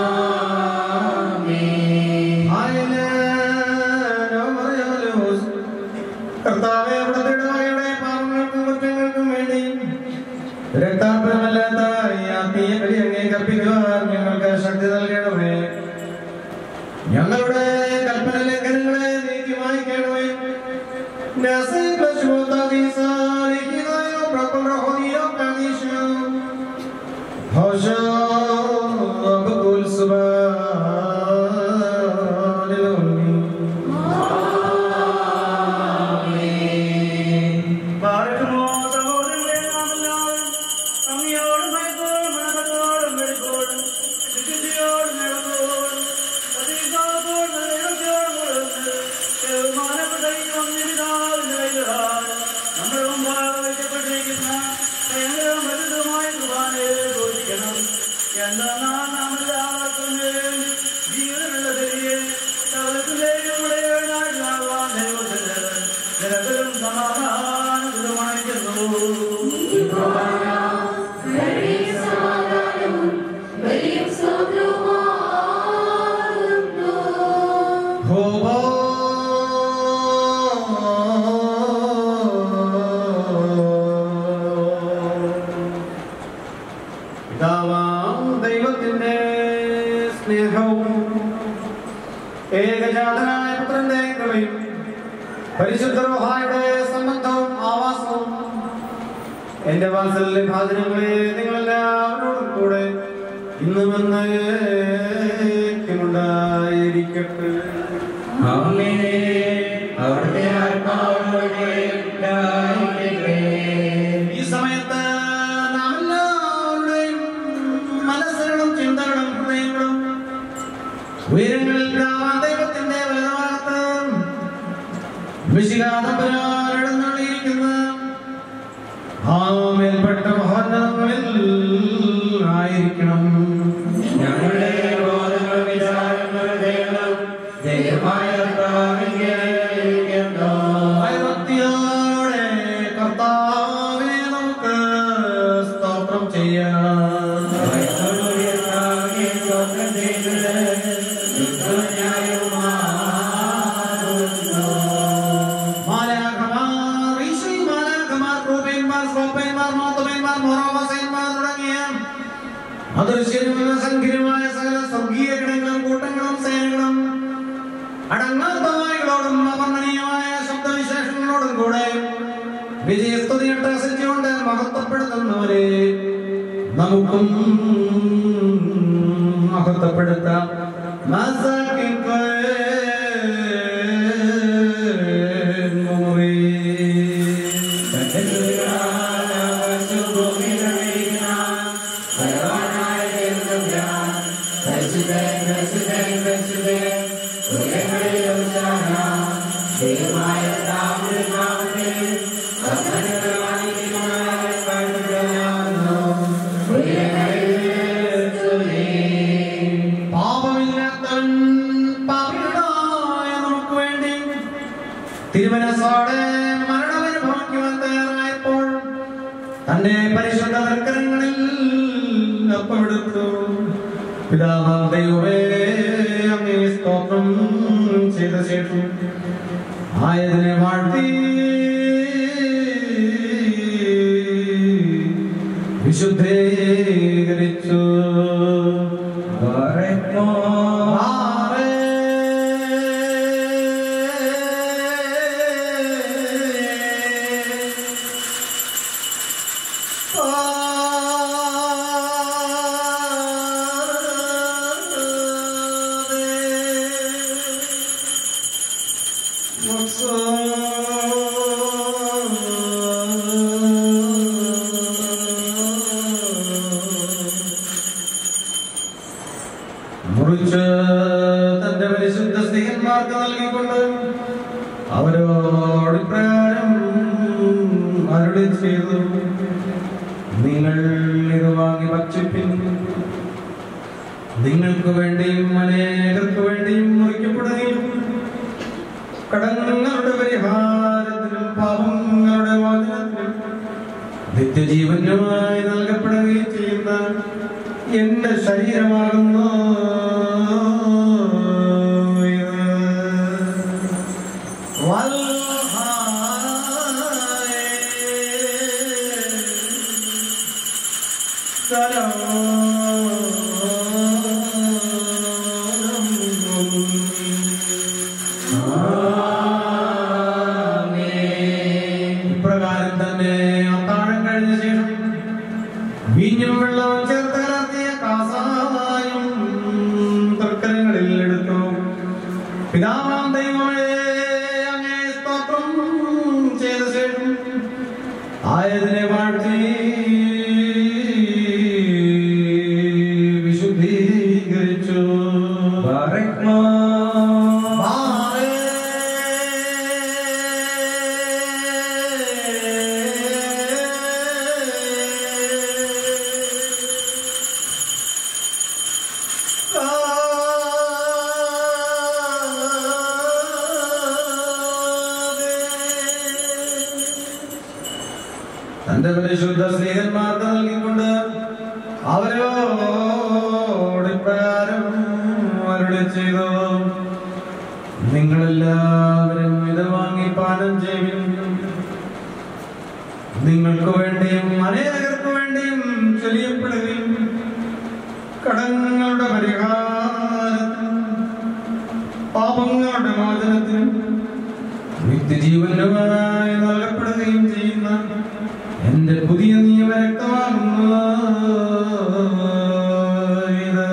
ഹായലോസ്. കർത്താവേ അവിടുത്തെ ഇടവകയുടെ പാപങ്ങൾക്കും കുറ്റങ്ങൾക്കും വേണ്ടി രക്താർപ്പണമല്ലാത്ത ഈ ആത്മീയ ബലി അങ്ങേ കർപ്പിക്കുവാൻ ഞങ്ങൾക്ക് ശക്തി നൽകണമേ ഞങ്ങളുടെ കൽപ്പന ലംഘനങ്ങളെ നീക്കി മായ്ക്കണമേ نسيب شوطة صالحنا يوم رقم يوم كنيشة هشا بكل سبحان الأمين പാർക്കുമോ സഹോദരങ്ങളെ നാമെല്ലാവരും അങ്ങയോടും ഭയത്തോടും വണക്കത്തോടും വെടിപ്പോടും വിശുദ്ധിയോടും നിറവോടും പ്രതീക്ഷയോടും നിരവധിയോടും കൊടുത്ത് ബഹുമാനപ്പെട്ട ഈ വന്യപിതാവിന്റെ കൈകളാൽ നമ്മുടെ മുമ്പാകെ വയ്ക്കപ്പെട്ടിരിക്കുന്ന ഭയങ്കരവും വലുതുമായ കുർബാനയെ ഘോഷിക്കണം എന്നാൽ നാം എല്ലാവർക്കും വേണ്ടി ജീവനുള്ള ബലിയെ സകലത്തിന്റെയും ഉടയവനായിട്ടുള്ളാവാൻ ദൈവത്തിന് നിരന്തരം സമാധാനപ്രദമായിരിക്കുന്നു കരുണയും സമാധാനവും വലിയ സ്തോത്രവുമാകുന്നു. ഹോബോ പിതാവാം ദൈവത്തിന്റെ സ്നേഹവും ഏകജാതനായ പുത്രന്റെ കൃപയും പരിശുദ്ധ റൂഹായുടെ സംബന്ധവും ആവാസവും എന്റെ വാത്സല്യ ഭാജനങ്ങളെ നിങ്ങളെല്ലാവരോടും കൂടെ ഇന്നും എന്നേക്കുമുണ്ടായിരിക്കട്ടെ ആമേനെ. അവിടുത്തെ ആത്മാവോടെ ഉണ്ടായിരിക്കട്ടെ. ഈ സമയത്ത് നാം എല്ലാവരുടെയും മനസ്സുകളും ചിന്തകളും ഹൃദയങ്ങളും ഉയരങ്ങളിൽ നാം ദൈവത്തിന്റെ വലതുഭാഗത്ത് വിശികാതമ്പരാരെഴുന്നള്ളിയിരിക്കുന്ന ആ മേൽപ്പെട്ട മഹോന്നതങ്ങളിൽ ആയിരിക്കണം ഞങ്ങളുടെ ബോധങ്ങളും വിചാരങ്ങളും ദൈവം ദൈവമായ കർത്താവിന്റെ ഇരിക്കുന്നു. ഭയഭക്തിയോടെ കർത്താവിനെ നമുക്ക് സ്തോത്രം ചെയ്യാം ഭയത്തോടുകൂടിയ കർത്താവിനെ സ്തോത്രം ചെയ്യുന്നത് യുക്തന്യായവുമാകുന്നു. മാലാഖമാർ, ഈശോയിൽ മാലാഖമാർ, ക്രൂബേന്മാർ, സ്ലോപ്പേന്മാർ, മാത്തുമേന്മാർ, മോറോവസേന്മാർ തുടങ്ങിയ അദൃശ്യനും അസംഖ്യനുമായ സകല സ്വർഗീയ ഗണങ്ങളും കൂട്ടങ്ങളും സേനകളും അടങ്ങാത്ത വായുകളോടും അവർണ്ണനീയമായ ശബ്ദവിശേഷങ്ങളോടും കൂടെ വിജയസ്തുതി അട്ടഹസിച്ചുകൊണ്ട് മഹത്വപ്പെടുത്തുന്നവരെ നമുക്കും മഹത്വപ്പെടുത്താം മസാക്കിൻ പാപമില്ലാത്തവൻ പാപികളായ നമുക്ക് വേണ്ടി തിരുമനസോടെ മരണമനുഭവിക്കുവാൻ തയ്യാറായപ്പോൾ തന്റെ പരിശുദ്ധ തർക്കരങ്ങളിൽ അപ്പമെടുത്തു പിതാവാം ദൈവമേ അങ്ങേ സ്തോത്രം ചെയ്ത ശേഷം ആയതിനെ വാഴ്ത്തി വിശുദ്ധീകരിച്ചു ആമേൻ. ആ നൽകിക്കൊണ്ട് അവരോട് ഇപ്രകാരം അരുളി ചെയ്തു നിങ്ങൾ ഇത് വാങ്ങി ഭക്ഷിപ്പിൻ നിങ്ങൾക്ക് വേണ്ടിയും അനേകർക്ക് വേണ്ടിയും മുറിക്കപ്പെടുകയും കടങ്ങളുടെ പരിഹാരത്തിനും പാപങ്ങളുടെ മോചനത്തിനും നിത്യജീവനുമായി നൽകപ്പെടുകയും ചെയ്യുന്ന എന്റെ ശരീരമാകുന്നു ഇത്. ഇപ്രകാരം തന്നെ അത്താഴം കഴിഞ്ഞ ശേഷം വീഞ്ഞും വെള്ളവും ചേർത്ത് കലർത്തിയ കാസായും തർക്കരങ്ങളിൽ എടുത്തു പിതാവാം ദൈവമേ അങ്ങേ സ്തോത്രം ചെയ്ത ശേഷം ആയതിനെ വാഴ്ത്തി വിശുദ്ധീകരിച്ചു തന്റെ പരിശുദ്ധ സ്നേഹന്മാർക്ക് നൽകിക്കൊണ്ട് അവരോട് ഇപ്രകാരം അരുളി ചെയ്തു നിങ്ങളെല്ലാവരും ഇത് വാങ്ങി പാനം ചെയ്യും നിങ്ങൾക്ക് വേണ്ടിയും അനേകർക്ക് വേണ്ടിയും ചൊല്ലിയപ്പെടുകയും കടങ്ങളുടെ പരിഹാരത്തിനും പാപങ്ങളുടെ മോചനത്തിനും നിത്യജീവനുമായി നൽകപ്പെടുകയും ചെയ്യുന്ന എന്റെ പുതിയ നിയമ രക്തമാകുന്നു ഇത്.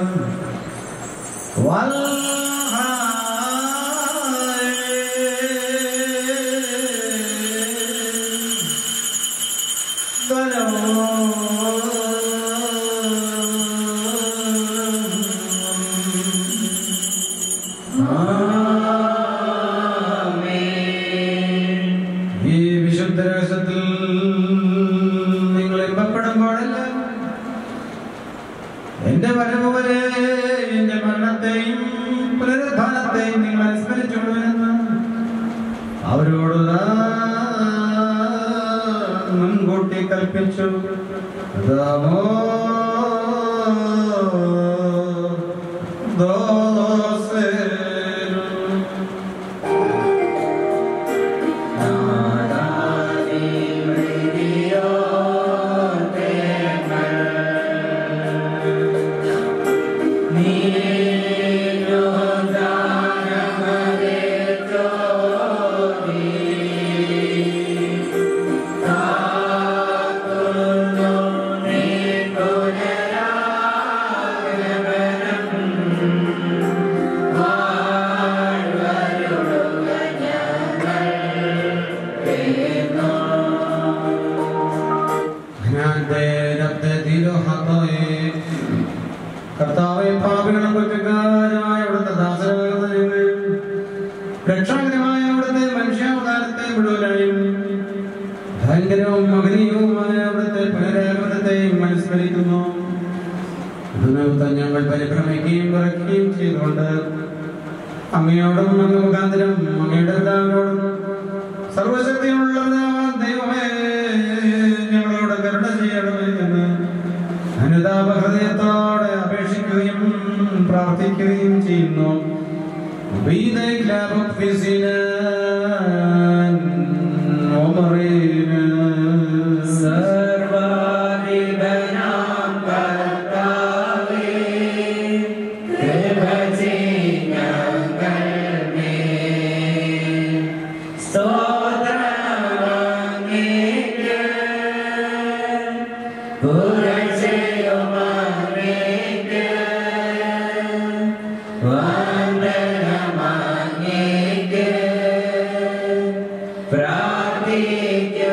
ഈ വിശുദ്ധ രഹസ്യത്തിൽ നിങ്ങൾ ഇമ്പപ്പെടുമ്പോഴെല്ലാം എന്റെ വരവ് വരെ എന്റെ മരണത്തെയും പുനരുദ്ധാനത്തെയും നിങ്ങൾ അനുസ്മരിച്ചുകൊള്ളുവെന്ന് അവരോട് നാം മുൻകൂട്ടി കൽപ്പിച്ചു അതാമോ ദോസേനും കർത്താവെ പാപികളും കുറ്റക്കാരുമായ അവിടുത്തെ ദാസരാകുന്ന ഞങ്ങളെയും രക്ഷാകരമായ അവിടുത്തെ മനുഷ്യാവതാരത്തെ മുഴുവനായും ഭയങ്കരവും മകനീയവുമായ അവിടുത്തെ പുനരാഗമനത്തെയും അനുസ്മരിക്കുന്നു ഇതിനകത്ത് ഞങ്ങൾ പരിഭ്രമിക്കുകയും വിറയ്ക്കുകയും ചെയ്തുകൊണ്ട് അങ്ങയോടും അങ്ങ് മുഖാന്തരം അങ്ങയുടെ എല്ലാവരോടും സർവശക്തിയുള്ള ദൈവമേ ഞങ്ങളോട് കരുണ ചെയ്യണമേ എന്ന് അനുതാപഹൃദയത്തോടെ അപേക്ഷിക്കുകയും പ്രാർത്ഥിക്കുകയും ചെയ്യുന്നു Be the glad of Visilan, O Marina. സർവാധിപനാം കർത്താവേ, കൃപ ചെയ്യണമേ. സ്തോത്രമങ്ങേക്ക്, പുകഴ്ചയുമങ്ങേക്ക്, വന്ദനമങ്ങേക്ക്, പ്രാർത്ഥിക്കുന്നു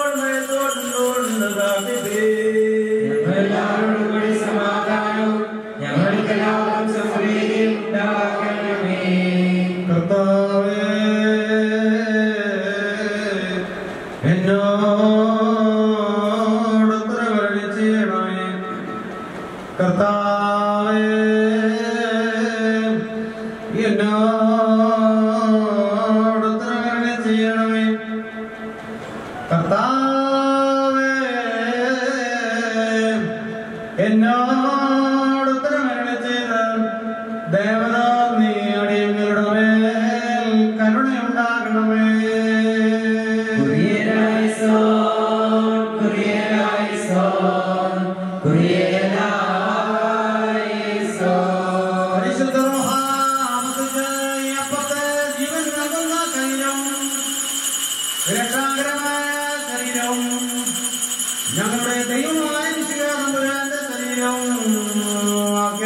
എല്ലാവരോടും കൂടി സമാധാനവും ഞങ്ങൾക്കെല്ലാവർക്കും സമൃദ്ധിയും ഉണ്ടാകണമേ കർത്താവേ എന്നോട് ഉത്തരവരുളി ചെയ്യണമേ കർത്താവേ എന്നോട് ഉത്തരവരുളി ചെയ്യണമേ കർത്താവേ എന്നോട് ഉത്തരമരുളി ചെയ്ത് ദേവതാ നീ അടിയങ്ങളുടെ മേൽ കരുണയുണ്ടാകണമേ കുറിയലായിസോൻ കുറിയലായിസോൻ കുറിയലായിസോൻ പരിശുദ്ധ റൂഹ നമുക്ക് ഈ അപ്പത്തെ ജീവൻ നൽകുന്ന ശരീരം രക്ഷാകരമായ ശരീരം ഞങ്ങളുടെ ദൈവമായ വിശുകാരന്റെ ശരീരം ആക്കി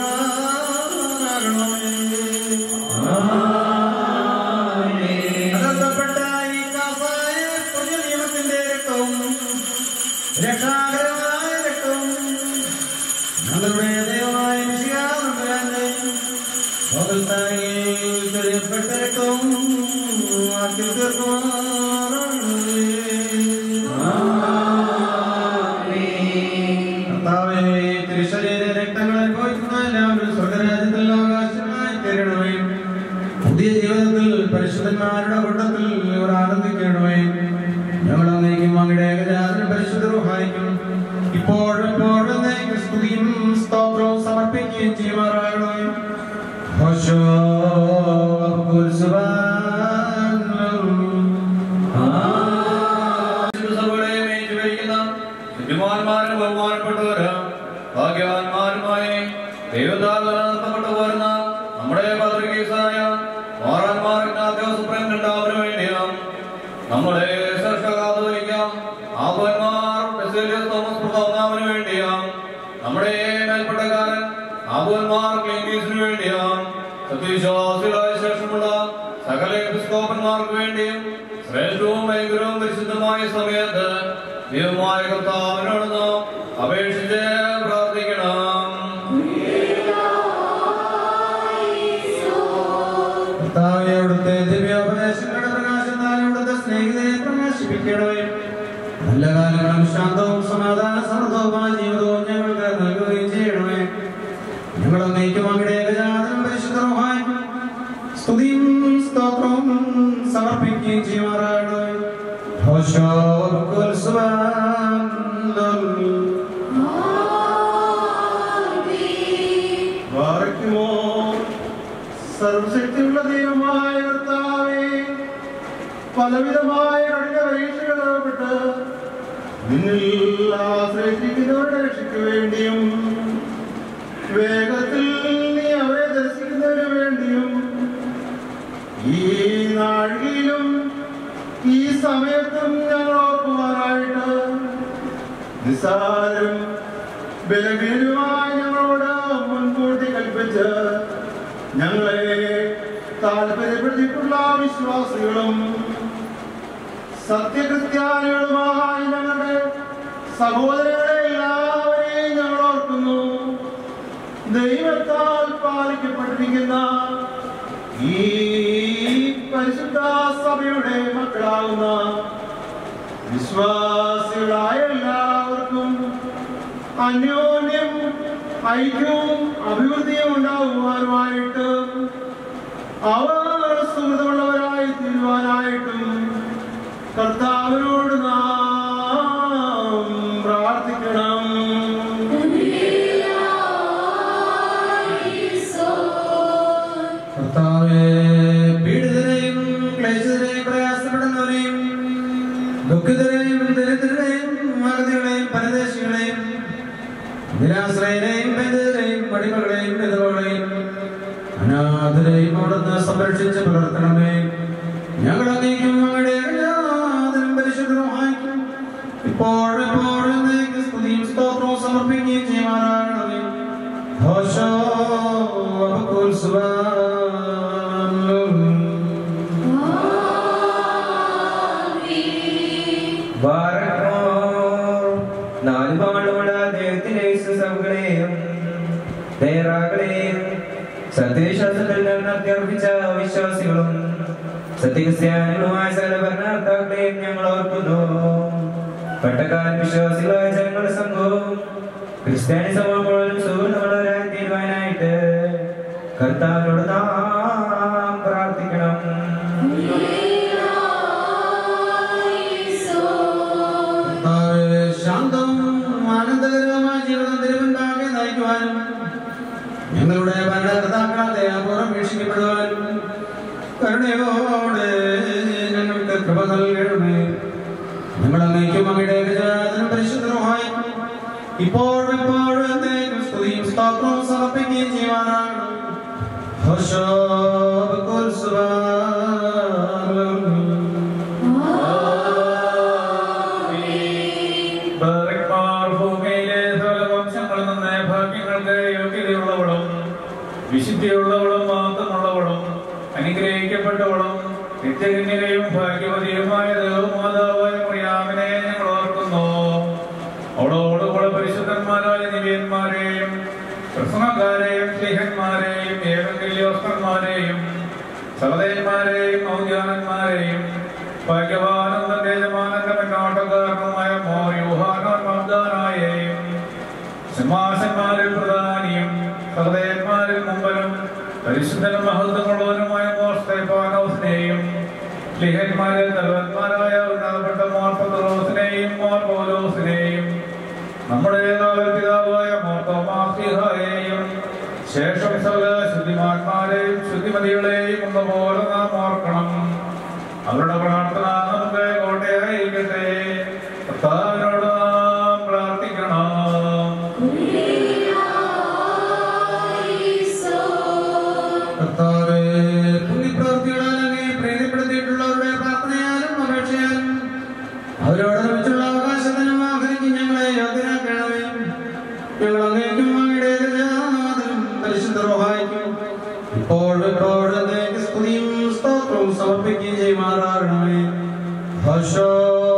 തീർക്കുമാറാകണമേ. അകത്തപ്പെട്ട ഈ കാസായ പുതിയ നിയമത്തിന്റെ രക്തവും രക്ഷാകരമായ രക്തവും ഞങ്ങളുടെ ദൈവമായ വിശുകാരന്റെ ഭഗത്തായി ചെറിയപ്പെട്ട രക്തവും ആക്കി കർത്താവേ, തിരുശരീര രക്തങ്ങൾ അനുഭവിക്കുന്ന എല്ലാവരും സ്വർഗരാജ്യത്തിൽ അവകാശമായി തീരണമേ പുതിയ ജീവിതത്തിൽ പരിശുദ്ധന്മാരുടെ കൂട്ടത്തിൽ ഇവർ ആനന്ദിക്കണമേ ഞങ്ങൾ അങ്ങേക്കും അങ്ങയുടെ ഏകജാതനും പരിശുദ്ധ റുഹായിക്കും ഇപ്പോഴും എപ്പോഴും എന്നേക്കും സ്തുതിയും സ്തോത്രവും സമർപ്പിക്കുകയും ചെയ്യുമാറാകണമേ ഹോശോ അബ്ദുൽ സുബ്ഹാൻ സഭകളെയും ഏറ്റുപിടിക്കുന്ന ശുദ്ധിമാന്മാരും ബഹുമാനപ്പെട്ടവര് ഭാഗ്യവാന്മാരുമായി ദൈവത്താൽ നിലനിർത്തപ്പെട്ടു പോരുന്ന നമ്മുടെ പത്രികീസായ മാറാന്മാർ ഇഗ്നാത്യോ സുപ്രീം രണ്ടാമതിനു വേണ്ടിയും നമ്മുടെ ശ്രേഷ്ഠകാതോലിക്കാം ആബോന്മാർ ബെസേലിയസ് തോമസ് പ്രഥമനാമന് വേണ്ടിയും നമ്മുടെ മേൽപ്പെട്ടക്കാരൻ ആബോന്മാർ ക്ലീനീസിനു വേണ്ടിയും സത്യവിശ്വാസികളായ ശേഷമുള്ള സകല എപ്പിസ്കോപ്പന്മാർക്ക് വേണ്ടിയും ശ്രേഷ്ഠവും ഭയങ്കരവും പരിശുദ്ധമായ സമയത്ത് ദൈവമായ കർത്താവിനോട് നാം അപേക്ഷിച്ച് പ്രാർത്ഥിക്കണം കർത്താവേ, അവിടുത്തെ ദിവ്യോപദേശങ്ങളുടെ പ്രകാശത്താൽ അവിടുത്തെ സ്നേഹിതരെ പ്രകാശിപ്പിക്കണമേ നല്ല കാലങ്ങളും ശാന്തവും സമാധാന സമൃദ്ധവുമായ ജീവിതവും ഞങ്ങൾക്ക് നൽകുകയും ചെയ്യണമേ ഞങ്ങൾ അങ്ങേക്കും അങ്ങയുടെ ഏകജാതനും പരിശുദ്ധവുമായി സ്തുതിയും സ്തോത്രവും സമർപ്പിക്കുകയും ചെയ്യുമാറാകണമേ ഹോശോ വക്കുൽ സുബ്ഹാൻ വാഴ്ക്കുമോ സർവശക്തിയുള്ള ദൈവമായ കർത്താവേ പലവിധമായ കഠിന പരീക്ഷകൾ ഏർപ്പെട്ട് നിന്നിൽ ആശ്രയിച്ചിരിക്കുന്നവരുടെ രക്ഷയ്ക്ക് വേണ്ടിയും വേഗത്തിൽ നീ അവരെ ദർശിക്കുന്നതിന് വേണ്ടിയും ഈ നാഴികയിലും ഈ സമയത്തും ഞങ്ങൾ ഓർക്കുവാനായിട്ട് നിസ്സാരം ബലഹീനമായി ഞങ്ങളോട് മുൻകൂട്ടി കൽപ്പിച്ച് ഞങ്ങളെ താല്പര്യപ്പെടുത്തിയിട്ടുള്ള വിശ്വാസികളും സത്യക്രിസ്ത്യാനികളുമായി ഞങ്ങളുടെ സഹോദരങ്ങളെ എല്ലാവരെയും ഞങ്ങൾ ഓർക്കുന്നു ദൈവത്താൽ പാലിക്കപ്പെട്ടിരിക്കുന്ന ഈ പരിശുദ്ധ സഭയുടെ മക്കളാകുന്ന വിശ്വാസികളായ എല്ലാവർക്കും അന്യോന്യം ഐക്യവും അഭിവൃദ്ധിയും ഉണ്ടാകുവാനുമായിട്ട് അവർ സുഹൃതമുള്ളവരായി തീരുവാനായിട്ടും കർത്താവിനോട് നാം പ്രാർത്ഥിക്കണം കർത്താവേ, പീഡിതരെയും ക്ലേശിതരെയും പ്രയാസപ്പെടുന്നവരെയും ദുഃഖിതരെയും ദരിദ്രരെയും അഗതികളെയും പരദേശികളെയും നിരാശ്രയരെയും ബന്ധിതരെയും അടിമകളെയും വിധവകളെയും അനാഥരെയും അവിടുന്ന് സംരക്ഷിച്ച് പുലർത്തണമേ ഞങ്ങൾ അങ്ങേക്കും അങ്ങയുടെ എല്ലാത്തിനും പരിശുദ്ധമായിരിക്കും ഇപ്പോഴെപ്പോഴും എന്നേക്കും സ്തുതിയും സ്തോത്രവും സമർപ്പിക്കുകയും ചെയ്യുമാറാകണമേ ഹോശോ വബക്കുൽ സുബ്ഹാൻ ആമേൻ വാര സത്യവിശ്വാസത്തിൽ നിലനിർത്തി അർപ്പിച്ച വിശ്വാസികളും സത്യക്രിസ്ത്യാനികളുമായ സകല ഭരണകർത്താക്കളെയും ഞങ്ങൾ ഓർക്കുന്നു പട്ടക്കാരൻ വിശ്വാസികളായ ജനങ്ങളുടെ സംഘവും ക്രിസ്ത്യാനി സമൂഹം മുഴുവനും സുഹൃത്തുക്കളവരായി തീരുവാനായിട്ട് കർത്താവിനോട് നാം പ്രാർത്ഥിക്കണം കർത്താവേ, ശാന്തവും ആനന്ദകരവുമായ ജീവിതം തിരുവൻപാകെ നയിക്കുവാനും ഞങ്ങളുടെ ഭരണകർത്താക്കളെ അപൂർവം വീക്ഷിക്കപ്പെടുവാനും കരുണയോടെ ഞങ്ങൾക്ക് കൃപ നൽകണമേ ഞങ്ങൾ അങ്ങേക്കും അങ്ങയുടെ ഏകജാതനും പരിശുദ്ധനുമായി ഇപ്പോഴും എപ്പോഴും എന്നേക്കും സ്തുതിയും സ്തോത്രവും സമർപ്പിക്കുകയും ചെയ്യുവാനാകണം ബറക്മാർ ഭൂമിയിലെ സകല വംശങ്ങളിൽ നിന്ന് ഭാഗ്യങ്ങൾക്ക് യോഗ്യതയുള്ളവളും വിശുദ്ധിയുള്ളവളും മാത്രമുള്ളവളും അനുഗ്രഹിക്കപ്പെട്ടവളും നിത്യകന്യകയും ഭാഗ്യവതിയുമായ ദേവമാതാവായ മറിയാമിനെ ഞങ്ങൾ ഓർക്കുന്നു അവളോടുകൂടെ പരിശുദ്ധന്മാരായ നിവ്യന്മാരെയും പ്രസംഗക്കാരെയും സ്ലിഹന്മാരെയും ഏവങ്കല്യോസ്തന്മാരെയും സഹതന്മാരെയും ഔദ്യാനന്മാരെയും ഭാഗ്യവാനന്ദ യജമാനന്റെ മുന്നോട്ടക്കാരനുമായ മോർ യൂഹാനോൻ മബ്ദാനായെയും സിംഹാസന്മാരിൽ പ്രധാനിയും ഹൃദയന്മാരിൽ മുമ്പനും പരിശുദ്ധനും മഹത്വമുള്ളവനുമായ മോർ സ്തേഫാനോസിനെയും ലിഹന്മാരിൽ തലവന്മാരായ ഉന്നതപ്പെട്ട മോർ പത്രോസിനെയും മോർ പൗലോസിനെയും നമ്മുടെ ഏതാവിൽ പിതാവായ മോർ തോമാസിഹായെയും ശേഷം സകല ശുദ്ധിമാന്മാരെയും ശുദ്ധിമതികളെയും എന്ന പോലെ നാം ഓർക്കണം അവരുടെ പ്രാർത്ഥന നമുക്ക് കോട്ടയായിരിക്കട്ടെ കർത്താവിനോട് നാം പ്രാർത്ഥിക്കണം കർത്താവേ, പുണ്യപ്രവൃത്തികളാൽ അങ്ങേ പ്രീതിപ്പെടുത്തിയിട്ടുള്ളവരുടെ പ്രാർത്ഥനയാലും അപേക്ഷയാലും അവരോട് ലഭിച്ചുള്ള അവകാശത്തിനും ആഗ്രഹിക്കും ഞങ്ങളെ യോഗ്യരാക്കണമേ ഞങ്ങൾ അങ്ങേക്കും അങ്ങയുടെ ഏകജാതനും പരിശുദ്ധ റോഹായിക്കും ഇപ്പോൾ ഇപ്പോൾ എന്നേക്ക് സ്തുതിയും സ്തോത്രവും സമർപ്പിക്കുകയും ചെയ്യുമാറാകണമേ ഹർഷോ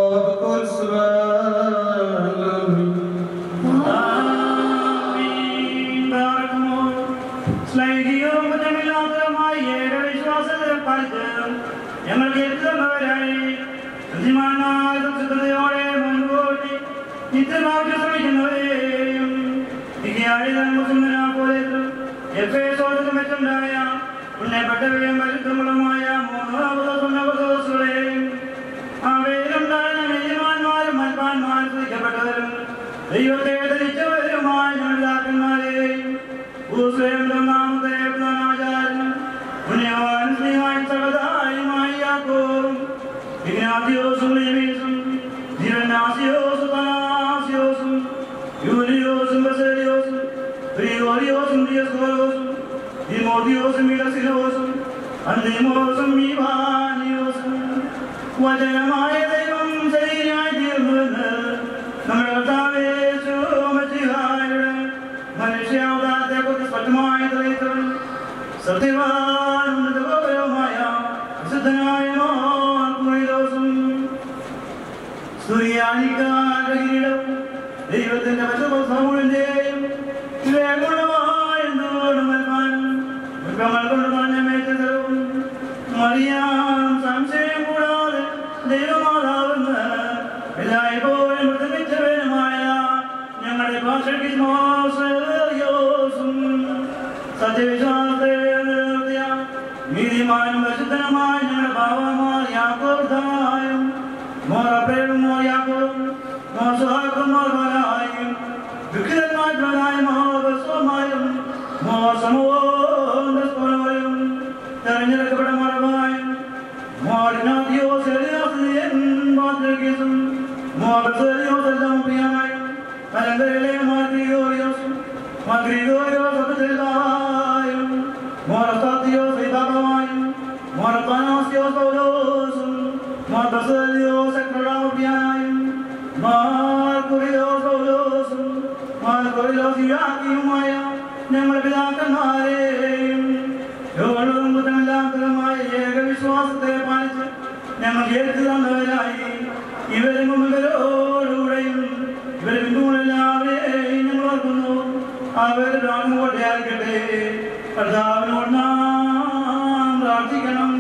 സ്ലൈഹികവും കുറ്റമില്ലാത്തതുമായ ഏകവിശ്വാസത്തിൽ പഠിച്ച് ഞങ്ങൾ കേൾക്കുന്നവരായി ശുദ്ധിമാനായ സംസ്കൃതയോടെ മുൻകൂട്ടി നിത്യമാക്കി ശ്രമിക്കുന്നവരെയും എഫേസോസിന് മെച്ചുണ്ടായ പുണ്യപ്പെട്ടവയും പരിശുദ്ധങ്ങളുമായ മൂന്നാമതും അവയിലുണ്ടായ യജമാന്മാരും മൽപ്പാന്മാരും സ്തുതിക്കപ്പെട്ടവരും ദൈവത്തെ ധരിച്ചവരുമായ ഞങ്ങളാക്കന്മാരെയും നാമത്തെ പ്രധാനാചാര്യനും പുണ്യവാൻ സ്നേഹാൻ സകതായുമായി യാക്കോറും ഇഗ്നാത്തിയോസും ലീവീസും ജീവനാസിയോസും തനാസിയോസും യൂലിയോസും ബസേലിയോസും ഗ്രിഗോറിയോസും ദിയസ്കോരോസും തിമോത്തിയോസും ഇലസിലോസും അന്തിമോസും ഇവാനിയോസും വചനമായ ദൈവം ശരീരമായി തീർന്നുവെന്ന് നമ്മുടെ കർത്താവേ ശോമശിഹായുടെ മനുഷ്യാവതാരത്തെ കുറിച്ച് സ്പഷ്ടമായി തെളിയിച്ചവൻ സത്യവാൻ ഗൗരവമായ വിശുദ്ധനായ മാർക്കുറിലോസും സൂര്യാനിക്കാരുടെ കിരീടവും ദൈവത്തിന്റെ പശുപൂഴിന്റെയും വിവേകമുള്ളവായ എന്തോടും നൽകാനും വിഭവങ്ങൾ കൊണ്ട് പറഞ്ഞ മേറ്റതരവും മറിയാം സംശയം കൂടാതെ ദൈവമാതാവെന്ന് എല്ലായ്പ്പോഴും പ്രതിമിച്ചവനുമായ ഞങ്ങളുടെ ഭാഷയ്ക്ക് മോശം സത്യവിശ്വാസത്തെ നിർത്തിയ നീതിമാനും പരിശുദ്ധനുമായ ഞങ്ങളുടെ ഭാവമായ യാക്കോർദായും മോറപ്പേരും മോയാക്കും മോശാക്കും മോർവരായും വിക്രന്മാരായ മോഹസ്വമായും മോശമോയും തെരഞ്ഞെടുക്കപ്പെട്ട മറവായും മോറിനാദിയോ സെലിയാസിയൻ മാതൃകീസും മോറസെലിയോ എല്ലാം പ്രിയമായും അലങ്കരയിലെ മാഗ്രിഗോറിയോസും മാഗ്രിഗോറിയോസും മോറസാത്തിയോ ശ്രീതാപമായും മോറത്താനാസിയോ പൗലോസും മോറസെലിയോ സെക്രടാപ്രിയായും മാർക്കുറിയോ പൗലോസും മാർക്കുറിയോ സിയാക്കിയുമായ ഞങ്ങളുടെ പിതാക്കന്മാരെയും യോഗവും കുറ്റമില്ലാത്തതുമായ ഏകവിശ്വാസത്തെ പാലിച്ച് ഞങ്ങൾ കേട്ടു തന്നവരായി ഇവരും ഇവരോടുകൂടെയും ഇവരും പിന്തുണല്ലാവരെയും ഞങ്ങൾ ഓർക്കുന്നു അവർ രാമകോട്ടയായിരിക്കട്ടെ കർത്താവിനോട് നാം പ്രാർത്ഥിക്കണം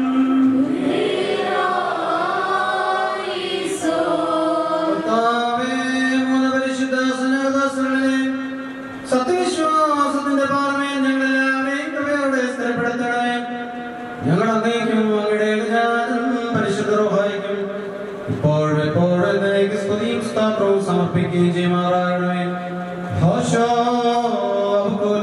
കർത്താവേ, മൂന്ന് പരിശുദ്ധ സ്നേഹദാസങ്ങളെ, സത്യവിശ്വാസത്തിന്റെ പാർമേൽ ഞങ്ങളെല്ലാവരെയും കൃപയോടെ സ്ഥിരപ്പെടുത്തണമേ ഞങ്ങൾ അങ്ങേക്കും അങ്ങയുടെ ഏകജാതനും പരിശുദ്ധ റൂഹായിക്കും ഇപ്പോഴും എപ്പോഴും എന്നേക്ക് സ്തുതിയും സ്തോത്രവും സമർപ്പിക്കുകയും ചെയ്യുമാറാകണമേ ഹോശോ അബ്ദുൽ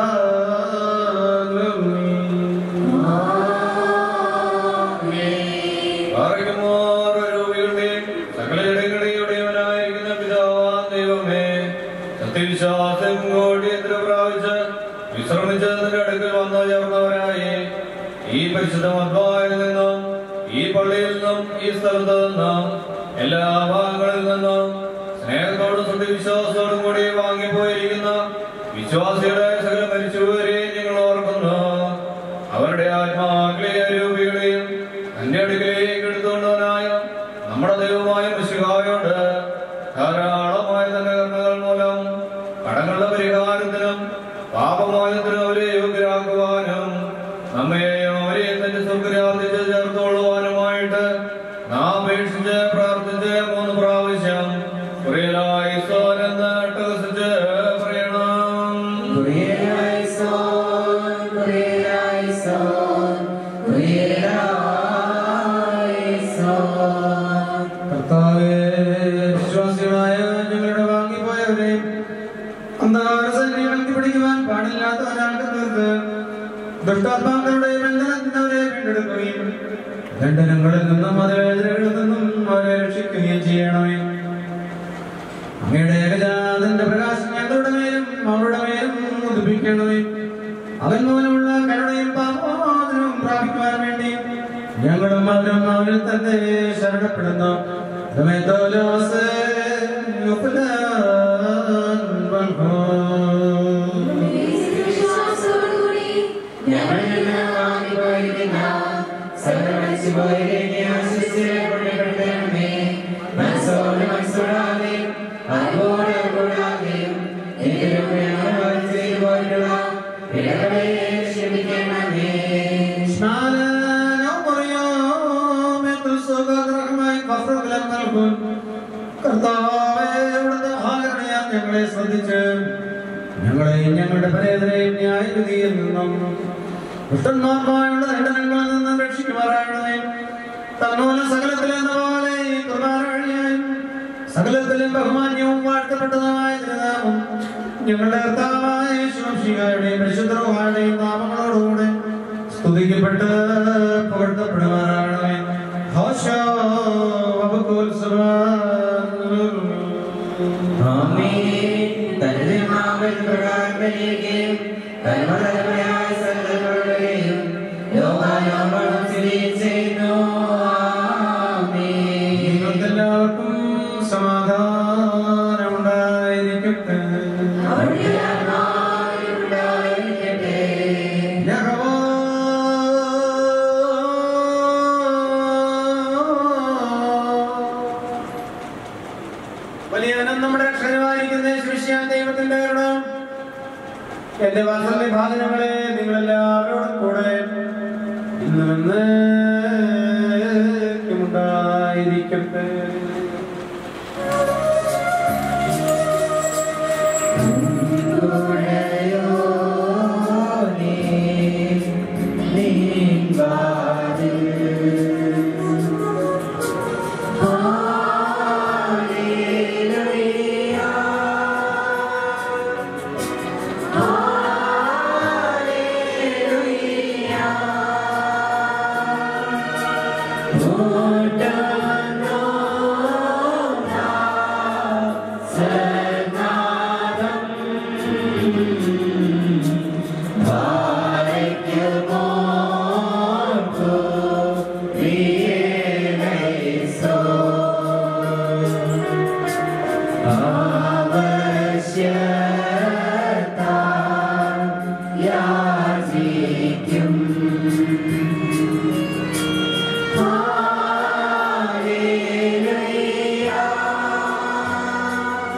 പാറയ്ക്കുമോർ രൂപികളുടെയും സകലയിടങ്ങളുടെയുടേവനായിരിക്കുന്ന പിതാവാം ദൈവമേ സത്യവിശ്വാസം കോടിയത്ര പ്രാപിച്ച് വിശ്രമിച്ച് നിന്റെ അടുക്കൽ വന്നു ചേർന്നവരായി ഈ പരിശുദ്ധ മദ്വായിൽ നിന്നും ഈ പള്ളിയിൽ നിന്നും ഈ സ്ഥലത്ത് നിന്നും എല്ലാ ഭാഗങ്ങളിൽ നിന്നും സ്നേഹത്തോടും സത്യവിശ്വാസത്തോടും കൂടി വാങ്ങിപ്പോയിരിക്കുന്ന വിശ്വാസിയുടെ സകല മരിച്ചുവരെ ഞങ്ങൾ ഓർക്കുന്നു അവരുടെ ആത്മാക്കളെ രൂപികളെയും തന്റെ അടുക്കലേക്ക് എടുത്തുകൊണ്ടവനായ നമ്മുടെ ദൈവമായ മിശിഹായോട് ധാരാളമായ തന്റെ കർമ്മകൾ മൂലം കടങ്ങളുടെ പരിഹാരത്തിനും പാപമോചനത്തിനും അവരെ യോഗ്യരാക്കുവാനും നമ്മെയും അവരെയും തന്റെ സ്വർഗരാജ്യത്തിൽ ചേർത്തുകൊള്ളുവാനുമായിട്ട് നാം അപേക്ഷിച്ച് പ്രാർത്ഥിച്ച് മൂന്ന് പ്രാവശ്യം കുറിയലായി സോനെന്ന് അട്ടഹസിച്ച് പറയണം കർത്താവേ, വിശ്വാസികളായ ഞങ്ങളുടെ വാങ്ങിപ്പോയവരെയും അന്ധകാര സൈന്യങ്ങൾക്ക് പിടിക്കുവാൻ പാടില്ലാത്ത ഒരാൾക്ക് തീർത്ത് ദുഷ്ടാത്മാക്കളുടെ ബന്ധനത്തിനവരെ വീണ്ടെടുക്കുകയും ദണ്ഡനങ്ങളിൽ നിന്നും മതവേദനകളിൽ നിന്നും അവരെ രക്ഷിക്കുകയും ചെയ്യണമേ അങ്ങയുടെ ഏകജാതന്റെ പ്രകാശം ഞങ്ങളുടെ മേലും അവരുടെ മേലും ഉദിപ്പിക്കണമേ അവൻ മൂലമുള്ള കരുണയും പാപോദനവും പ്രാപിക്കുവാൻ വേണ്ടി ഞങ്ങളും അവരും അവരിൽ തന്നെ ശരണപ്പെടുന്നു ദമേതോലോസ് യുഫ്ലാൻ വൽഹോം. വിശ്വാസത്തോടുകൂടി ഞങ്ങൾ നിന്ന് വാങ്ങിപ്പോയിരിക്കുന്ന സർവ്വമരിച്ചുപോയവരെ ആശ്വസിച്ച് കൊണ്ടുവരണമേ. മനസ്സോട് മനസ്സോടാകെയും അറിവോട് അറിവോടാകെയും എങ്കിലും ഞങ്ങൾ പാപം ചെയ്തു പോയിട്ടുള്ള പിഴകളെ ക്ഷമിക്കണമേ. സ്നാനോ മറിയാം എത്ര സുഖകരമായി വസ്ത്രത്തിലും നൽകും. കർത്താവേ, അവിടുത്തെ മഹാകരുണയാൽ ഞങ്ങളെ ശ്രദ്ധിച്ച് ഞങ്ങളെയും ഞങ്ങളുടെ പരേതരെയും ന്യായവിധിയിൽ നിന്നും ദുഷ്ടന്മാർക്കായുള്ള ദണ്ഡനങ്ങളിൽ നിന്നും രക്ഷിക്കുമാറാകണമേ തന്നോലും സകലത്തിലെന്ന പോലെ ഈ കുർബാന വഴിയായും സകലത്തിലും ബഹുമാന്യവും വാഴ്ത്തപ്പെട്ടതുമായ തിരുനാമം ഞങ്ങളുടെ കർത്താവായ യേശുവംശികാരുടെയും പരിശുദ്ധവുമാരുടെയും നാമങ്ങളോടുകൂടെ സ്തുതിക്കപ്പെട്ട് പുകഴ്ത്തപ്പെടുമാറാകണമേ ഹോശോ വബുക്കുൽ സുബ്ഹാനല്ലാഹ്. ആമേൻ. തന്റെ നാമത്തിൽ പ്രകാരം ബലിയിക്കുകയും കർമ്മതലമുറയായ സകലരുടെയും ലോകാലോകങ്ങളും സ്ഥിതി ചെയ്യുന്നു. ആമേൻ. നിങ്ങൾക്കെല്ലാവർക്കും സമാധാനമുണ്ടായിരിക്കട്ടെ അവിടുത്തെ ആത്മാവിലുണ്ടായിരിക്കട്ടെ. യഹോവ വലിയവനും നമ്മുടെ രക്ഷകനുമായിരിക്കുന്ന ശിഷ്യാൻ ദൈവത്തിന്റെ കരുണ എന്റെ വാസന്റെ ഭാഗങ്ങളെ നിങ്ങളെല്ലാവരോടും കൂടെ ഇന്നും എന്നേക്കും ഉണ്ടായിരിക്കട്ടെ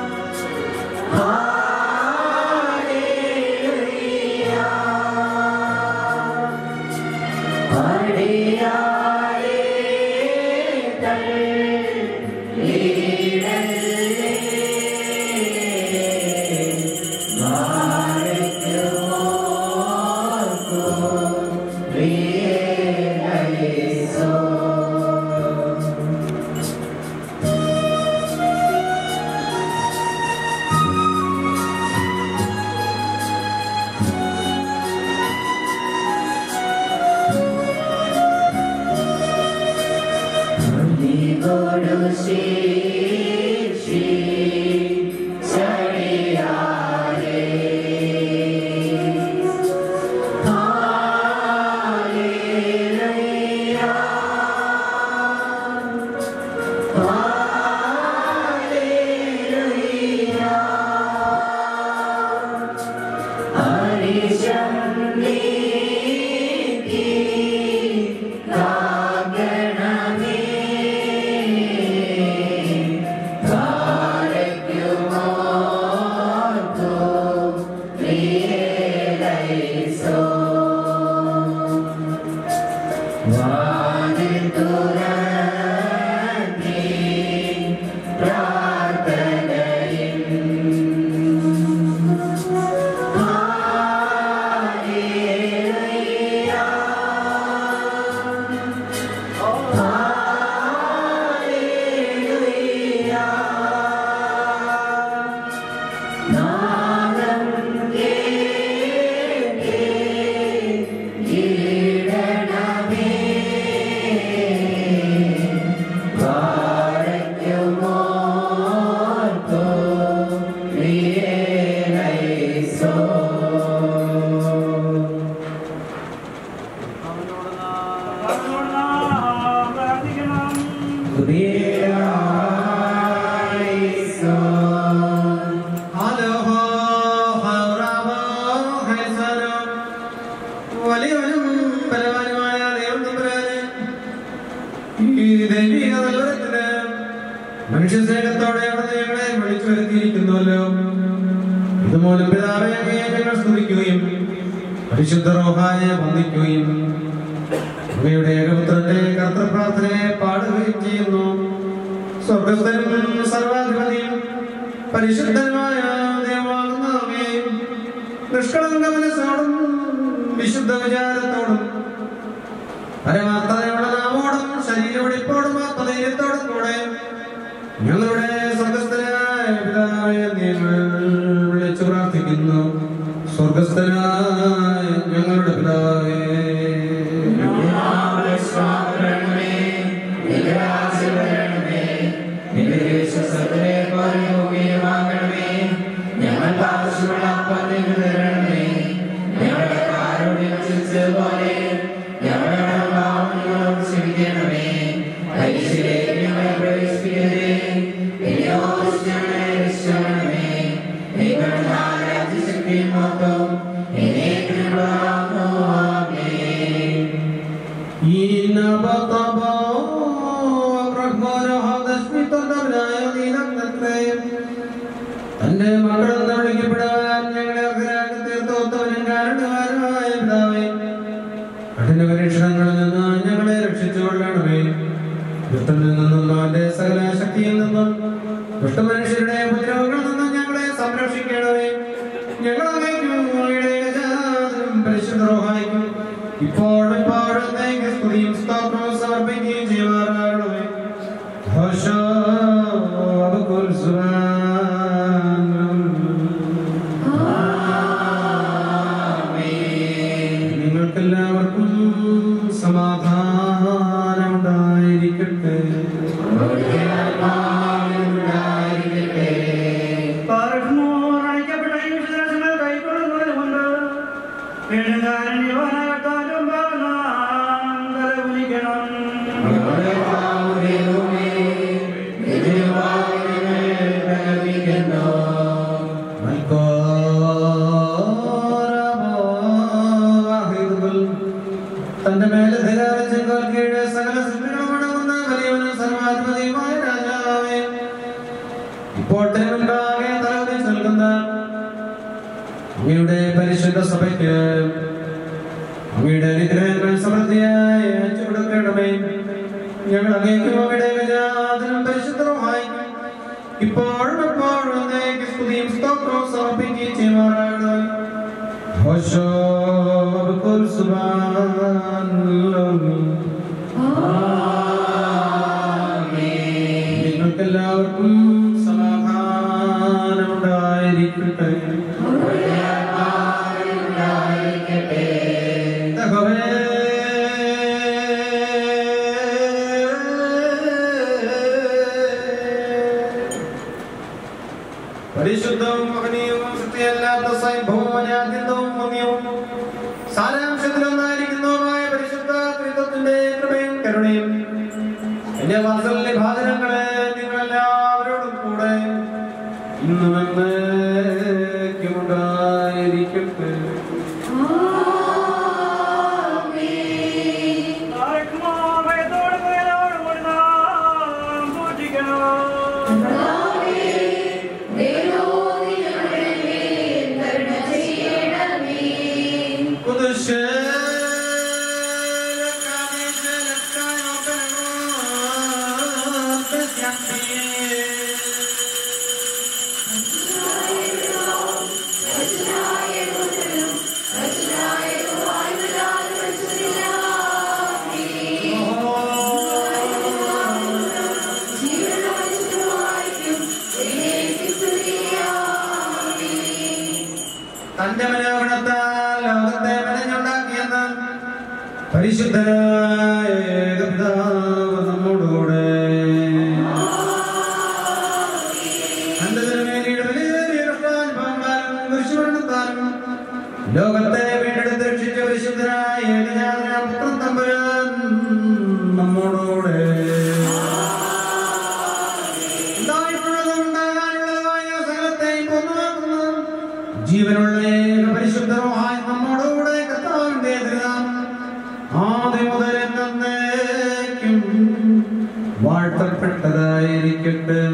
Hallelujah. കർത്താവിനോട് നാം പ്രാർത്ഥിക്കണം വലിയവനും ബലവാനുമായ ദൈവം തമ്പുരാനെ, ഈ ദൈവിക നൽവരത്തിന് മനുഷ്യ സ്നേഹത്തോടെ അവിടുന്ന് ഞങ്ങളെ വിളിച്ചു വരുത്തിയിരിക്കുന്നുവല്ലോ ഇതുമൂലം പിതാവെ അങ്ങയെ ഞങ്ങൾ സ്തുതിക്കുകയും പരിശുദ്ധ റോഹായെ വന്ദിക്കുകയും അങ്ങയുടെ ഏകപുത്രന്റെ കർത്തപ്രാർത്ഥനയെ പാടുകയും ചെയ്യുന്നു സ്വർഗസ്ഥനും സർവാധിപതിയും പരിശുദ്ധനുമായ ദൈവമാകുന്ന അങ്ങേ നിഷ്കളങ്ക മനസ്സോടും വിശുദ്ധ വിചാരത്തോടും പരമാർത്ഥതയുള്ള നാമോടും ശരീരവെടിപ്പോടും ആത്മധൈര്യത്തോടും കൂടെ ഞങ്ങളുടെ സ്വർഗസ്ഥനായ പിതാവായ നിങ്ങൾ വിളിച്ചു പ്രാർത്ഥിക്കുന്നു സ്വർഗസ്ഥനായ ഞങ്ങളുടെ പിതാവേ ഞങ്ങൾക്ക് ആവശ്യമുള്ള അപ്പം നിങ്ങൾ തരണമേ ഞങ്ങളുടെ കാരുണ്യം പോലെ ഞങ്ങളുടെ പാവങ്ങളോട് ക്ഷമിക്കണമേ പരീക്ഷയിലേക്ക് ഞങ്ങളെ പ്രവേശിപ്പിക്കരുതേ എന്നോട് ഞങ്ങളെ രക്ഷിക്കണമേ നിങ്ങളുടെ രാജ്യശക്തിയും മൊത്തം എന്നേക്കും ഞങ്ങളാകുന്നു. ആമേൻ. തന്റെ മകളെന്ന് വിളിക്കപ്പെടാൻ ഞങ്ങളെ അർഹരാക്കി തീർത്തോത്തവനും കാരണവാനുമായ പിതാവേ കഠിന പരീക്ഷണങ്ങളിൽ നിന്ന് ഞങ്ങളെ രക്ഷിച്ചുകൊള്ളണമേ ദുഷ്ടനിൽ നിന്നും അവന്റെ സകല ശക്തിയിൽ നിന്നും ദുഷ്ടമനുഷ്യരുടെ ഉപദ്രവങ്ങളിൽ നിന്നും ഞങ്ങളെ സംരക്ഷിക്കണമേ ഞങ്ങൾ അങ്ങേക്കും അങ്ങയുടെ ഏകജാതനും പരിശുദ്ധ റോഹായിക്കും ഇപ്പോഴും ഇപ്പോഴും എന്നേക്കും സ്തുതിയും സ്തോത്രവും സമർപ്പിക്കുകയും ചെയ്യുമാറാകണമേ ഹോശോ അബകുൽ സുബ്ഹാൻ നിങ്ങൾക്കെല്ലാവർക്കും സമാധാനം ഉണ്ടായിരിക്കട്ടെ പാർക്കുമോർ അയക്കപ്പെട്ട ഈ വിശദാംശങ്ങൾ കൈക്കൊള്ളുന്നതിന് മുൻപ് വീണ്ടുകാരണ്യവാനായ കർത്താവിന്റെ മുമ്പാകെ നാം തലകുനിക്കണം. ഞങ്ങളുടെ പാവങ്ങളെ നിത്യമായി ഞങ്ങൾ പ്രകടിപ്പിക്കുന്നു. തന്റെ മേലെ ധികാരച്ചെങ്കോൽ കീഴ് സകല സൃഷ്ടികളും അടങ്ങുന്ന വലിയവനും സർവാധിപതിയുമായ രാജാവേ ഇപ്പോഴത്തെ മുൻപാകെ തലകുനിച്ച് നിൽക്കുന്ന അങ്ങയുടെ പരിശുദ്ധ സഭയ്ക്ക് അങ്ങയുടെ അനുഗ്രഹങ്ങൾ സമൃദ്ധിയായി അയച്ചു കൊടുക്കണമേ ഞങ്ങൾ അങ്ങേക്കും അങ്ങയുടെ ഗജാതിനും പരിശുദ്ധവുമായി ഇപ്പോഴും എപ്പോഴും അങ്ങേക്ക് സ്തുതിയും സ്തോത്രവും സമർപ്പിക്കുകയും ചെയ്യുമാറാകണമേ ഹോശോ ബകുൽ സുബ്ഹാൻ നിങ്ങൾക്കെല്ലാവർക്കും സമാധാനം ഉണ്ടായിരിക്കട്ടെ യഹോവേ, പരിശുദ്ധവും മഹനീയവും സത്യമല്ലാത്ത സ്വയംഭവവും അനാദ്യന്തവും പുണ്യവും സാരാംശത്തിലൊന്നായിരിക്കുന്നതുമായ പരിശുദ്ധ ത്രിത്വത്തിന്റെ കൃപയും കരുണയും എന്റെ വാത്സല്യ ഭാചനങ്ങളെ നിങ്ങളെല്ലാവരോടും കൂടെ ഇന്നും എന്നേക്കും ഉണ്ടായിരിക്കട്ടെ ആത്മാവയത്തോട് മേലോട് കൊണ്ട് നാം പൂജിക്കണം കുതിശേ തന്റെ മനോഗുണത്താൽ ലോകത്തെ മെനഞ്ഞുണ്ടാക്കിയെന്ന് പരിശുദ്ധനായ ഏകപിതാവ് നമ്മോടുകൂടെ തന്റെ തിരുമേനിയുടെ വിലയേറിയ കഷ്ടാനുഭവങ്ങളാലും കുരിശുമരണത്താലും ലോകത്തെ വീണ്ടെടുത്ത് രക്ഷിച്ച പരിശുദ്ധനായ ഏകജാതനായ പുത്രൻ തമ്പുരാൻ നമ്മോടുകൂടെ ഉണ്ടായിട്ടുള്ളതും ഉണ്ടാകാനുള്ളതുമായ സകലത്തെയും പൂർണ്ണമാക്കുന്ന ജീവനുള്ള ഏക പരിശുദ്ധവുമായ നമ്മോടുകൂടെ കർത്താവിന്റെ തിരുനാം ആദ്യം മുതൽ എന്നേക്കും വാഴ്ത്തപ്പെട്ടതായിരിക്കട്ടെ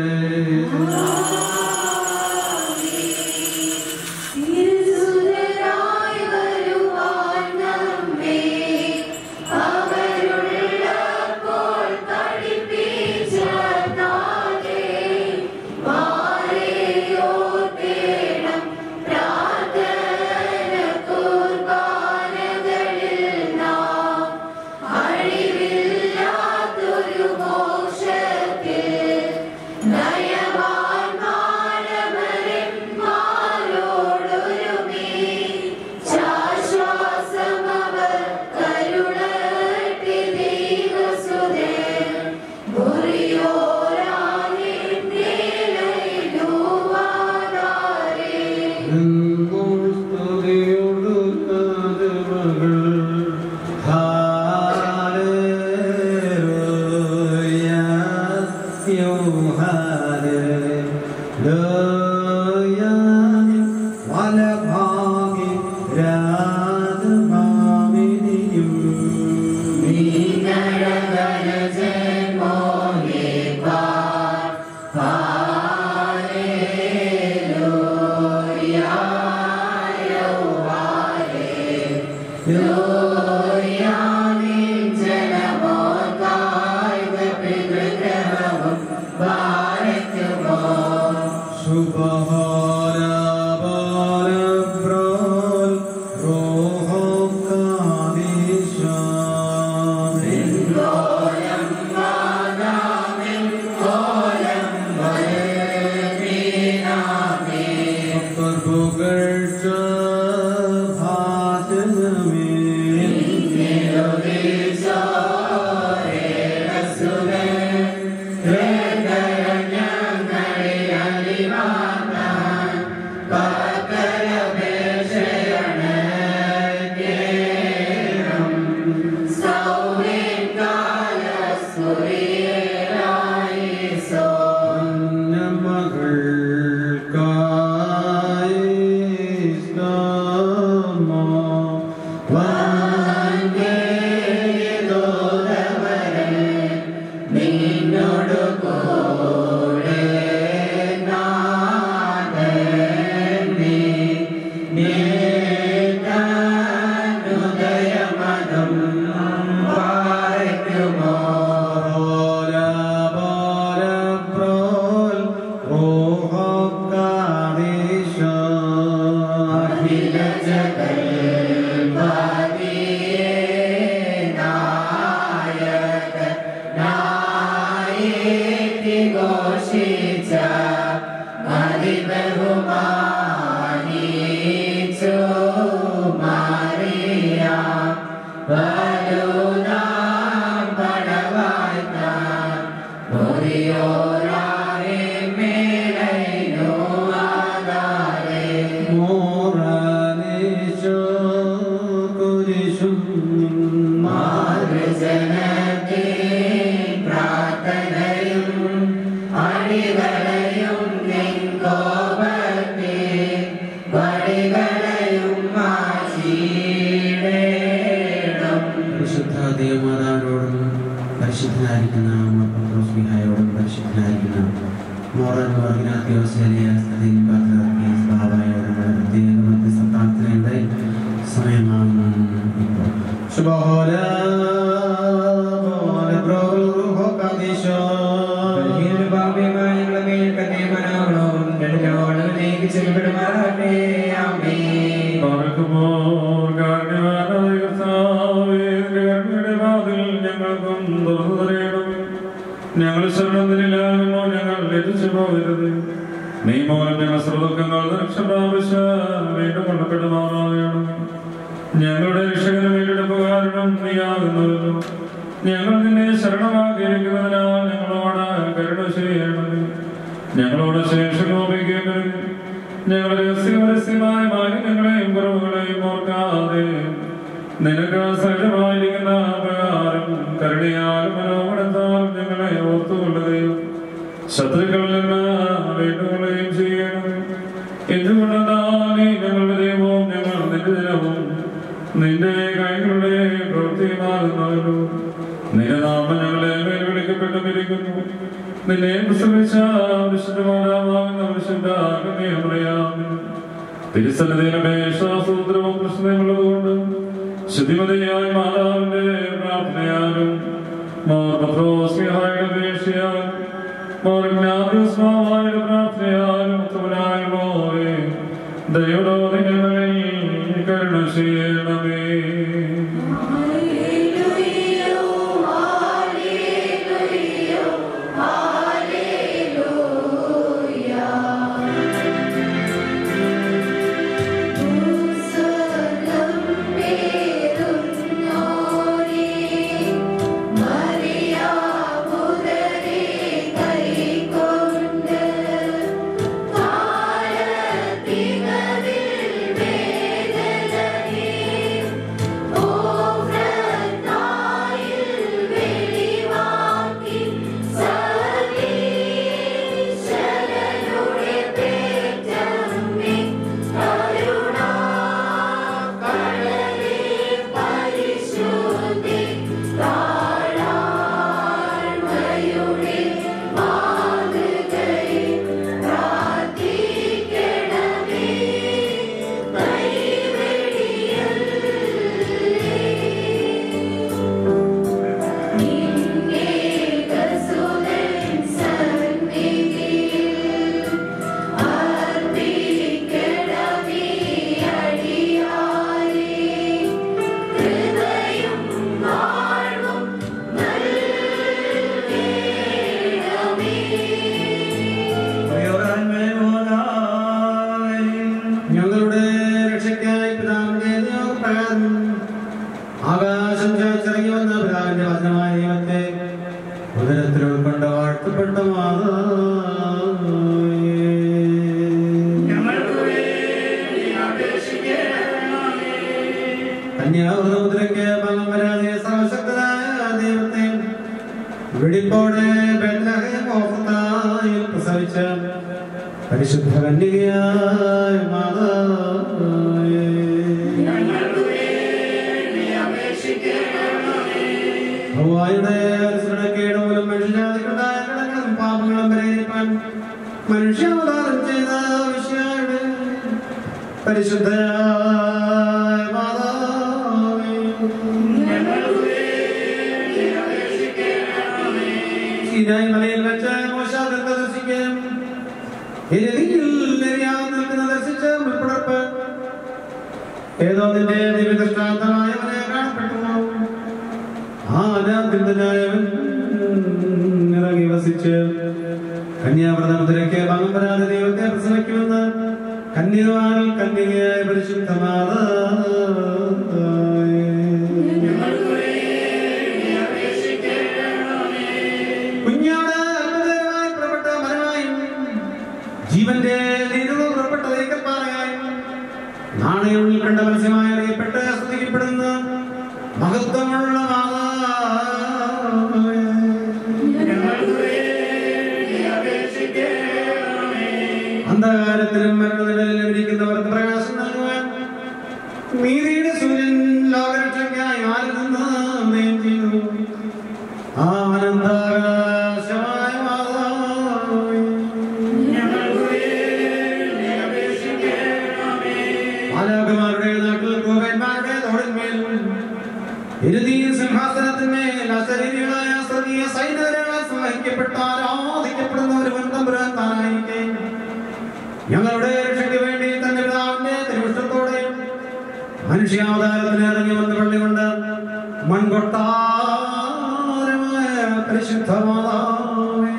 തിരുസുതരായി വരുവാൻ നമ്മെ അവരുള്ളപ്പോൾ തടിപ്പിച്ച താഴെ മാറിയോർത്തേണം പ്രാർത്ഥന കുർബാനകളിൽ നാം അഴിവില്ലാത്തൊരു മോക്ഷത്തിൽ നയവാൻ മാനവരന്മാരോടൊരുമേ ശാശ്വാസമവർ കരുളട്ടെ ദൈവസുതേ മുറിയോരാനിന്ദേലയിലുവാതാരേ Gloria, ore, me, no, സംസാരിക്കുന്ന പത്രോസ്മിഹായോടും പരിശുദ്ധനായിരിക്കുന്ന മോറൻ വർഗിനാത്യോസ്ലിയും ബാബായോടും പ്രത്യേക മധ്യസ്ഥ പ്രാർത്ഥനയുണ്ടായി സമയമാകുന്നു ഇപ്പോൾ ശുഭോല ഭാവ്യമായ ഞങ്ങളുടെ മേൽ തന്നെ മനോഹരവും രണ്ടിനോട് നീക്കി ചെല്ലുമാറാട്ടെ ആമേൻ പാർക്കുമ്പോൾ കാരണവാനായ കർത്താവേ, നിന്റെ കരുണയുടെ വാതിൽ ഞങ്ങൾക്കും തുറന്നു തരയണമേ. ഞങ്ങൾ ശരണത്തിനില്ലാകുമോ ഞങ്ങൾ ലഭിച്ചു പോകരുത് നീ മൂലം ഞങ്ങൾ സർവദുഃഖങ്ങൾ രക്ഷപ്രാപിച്ച വീണ്ടും കൊണ്ടപ്പെടുമാറാകണം ഞങ്ങളുടെ രക്ഷകനും വീണ്ടെടുപ്പുകാരനും നീയാകുന്നുവല്ലോ ഞങ്ങൾ നിന്നെ ശരണമാക്കിയിരിക്കുന്നതിനാൽ ഞങ്ങളോട് കരുണ ചെയ്യണമേ ഞങ്ങളോട് ശേഷം ലോപിക്കരുത് ഞങ്ങളുടെ രഹസ്യപരസ്യമായ മാലിന്യങ്ങളെയും കുറവുകളെയും ഓർക്കാതെ നിനക്ക് സഹജമായിരിക്കുന്ന പ്രകാരം കരുണയാലും മനോഹരത്താലും ഞങ്ങളെ ഓർത്തുകൊള്ളുകയും ശത്രുക്കളിൽ നിന്ന് വീണ്ടുകൊള്ളുകയും ചെയ്യണം എന്തുകൊണ്ടെന്നാൽ നീ ഞങ്ങളുടെ ദൈവവും ഞങ്ങൾ നിന്റെ ദിനവും നിന്റെ കൈകളുടെ പ്രവൃത്തിയുമാകുന്നവരോ നിന്റെ നാമം ഞങ്ങളെ മേൽ വിളിക്കപ്പെട്ടുമിരിക്കുന്നു നിന്നെ പ്രസവിച്ച വിശുദ്ധമാതാവാകുന്ന വിശുദ്ധ അറിയാമെന്ന് തിരുസന്നിധിയിലെ ശ്വാസോദ്രവം പ്രശ്നമുള്ളതുകൊണ്ട് ശുദ്ധിമതിയായ മാതാവിന്റെ പ്രാർത്ഥനയാലും മോർ പത്രോസ്മിഹായുടെ അപേക്ഷയാലും മോർ ജ്ഞാതിസ്മാവായുടെ പ്രാർത്ഥനയാലും ഉത്തമനായുള്ളോരെ ദൈവലോക ഞങ്ങളിൽ കരുണ ചെയ്യണമേ ഞങ്ങളുടെ രക്ഷയ്ക്കായി പിതാവിന്റെ നിയോഗപ്രകാരം ആകാശം ചോദിച്ചിറങ്ങി വന്ന പിതാവിന്റെ വചനമായ ദൈവത്തെ ഉദരത്തിൽ ഉൾക്കൊണ്ട വാഴ്ത്തപ്പെട്ട കന്യാവൃതമുദ്രയ്ക്ക് ഭംഗം വരാതെ സർവശക്തനായ ദൈവത്തെ വെടിപ്പോടെ ബെത്ലഹേമോഫത്തായിൽ പ്രസവിച്ച പരിശുദ്ധ കന്യകയായ മാതാവേ ഹൗവായുടെ അനുസരണക്കേട് മൂലം മനുഷ്യജാതിക്കുണ്ടായ കടങ്ങളും പാപങ്ങളും പരിഹരിപ്പാൻ മനുഷ്യാവതാരം ചെയ്ത വിശ്വയുടെ പരിശുദ്ധയായ മാതാവേ സീനായി മലയിൽ വെച്ച് മോശ ദർശിക്കുകയും എരിയിൽ നെരിയാതെ നിൽക്കുന്ന ദർശിച്ച് മുൾപ്പടപ്പ് ഏതോ നിന്റെ ദിവ്യദൃഷ്ടാന്തമായവനെ കാണപ്പെട്ടു ആ അനാഥനായവൻ ഇറങ്ങി വസിച്ച് കന്യാവ്രതമുദ്രയ്ക്ക് ഭംഗം വരാതെ ദൈവത്തെ പ്രസവിക്കുമെന്ന് കന്യവാൽ കന്യകയായ പരിശുദ്ധമാതാ കുഞ്ഞാട് അത്ഭുതകരമായി പുറപ്പെട്ട മരമായും ജീവന്റെ നീരുകൾ പുറപ്പെട്ട തേക്കപ്പാറയായും നാണയങ്ങളിൽ കണ്ട മത്സ്യമായി അറിയപ്പെട്ട് സ്തുതിക്കപ്പെടുന്ന മഹത്വമുള്ള മാതാവേ. അന്ധകാരത്തിലും മരണനിഴലിലും ഇരിക്കുന്നവർക്ക് പ്രകാശം നൽകുവാൻ നീതിയുടെ സൂര്യൻ ലോകരക്ഷയ്ക്കായി ആരിൽ നിന്ന് ഉദയം ചെയ്തു ആനന്ദ സർവാകാശമായ മാതാവേ, മാലാഖമാരുടെ നാട്ടിൽ ക്രൂപന്മാരുടെ തോളിന്മേൽ ഇരുതീയ സിംഹാസനത്തിന്മേൽ അശരീരികളായ സ്വർഗീയ സൈനികരെ സഹായിക്കപ്പെട്ട ആരാധിക്കപ്പെടുന്ന ഒരു വന്തമ്പുരാൻ താനായിരിക്കെ ഞങ്ങളുടെ രക്ഷയ്ക്ക് വേണ്ടി തന്റെ പിതാവിന്റെ തിരുവിഷ്ടത്തോടെ മനുഷ്യാവതാരത്തിന് ഇറങ്ങി വന്ന് പള്ളികൊണ്ട് മൺകൊട്ടാരമായ പരിശുദ്ധ മാതാവേ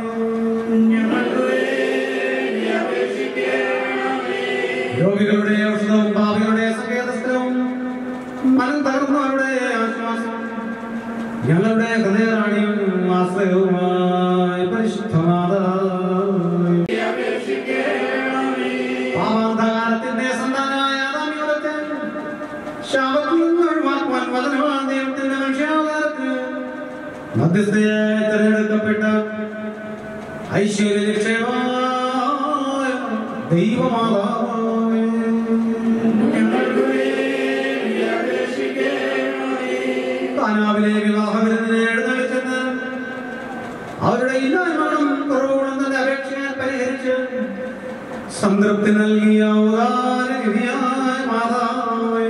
രോഗികളുടെ ഔഷധവും പാപികളുടെ സങ്കേതസ്ഥലവും മനം തകർന്നവരുടെ ആശ്വാസം ഞങ്ങളുടെ ഹൃദയറാണിയും ആശ്രയവുമായ പരിശുദ്ധമാതാവേ പാപാന്തകാലത്തിന്റെ സന്താനമായ ആദാമിയോടൊക്കെ ശാപത്തിൽ നിന്ന് ഒഴിവാക്കുവാൻ വചനമാണ് ദൈവത്തിന്റെ മനുഷ്യാവതാരത്തിന് മധ്യസ്ഥയായി തിരഞ്ഞെടുക്കപ്പെട്ട ഐശ്വര്യ നിക്ഷേപമായ ദൈവമാതാവേ കാനാവിലെ വിവാഹ വിരുന്നിനെ എഴുന്നള്ളിച്ചെന്ന് അവരുടെ ഇല്ലായ്മകളും കുറവുകളും തന്റെ അപേക്ഷയെ പരിഹരിച്ച് സംതൃപ്തി നൽകിയ ഔദാര്യനിധിയായ മാതാവേ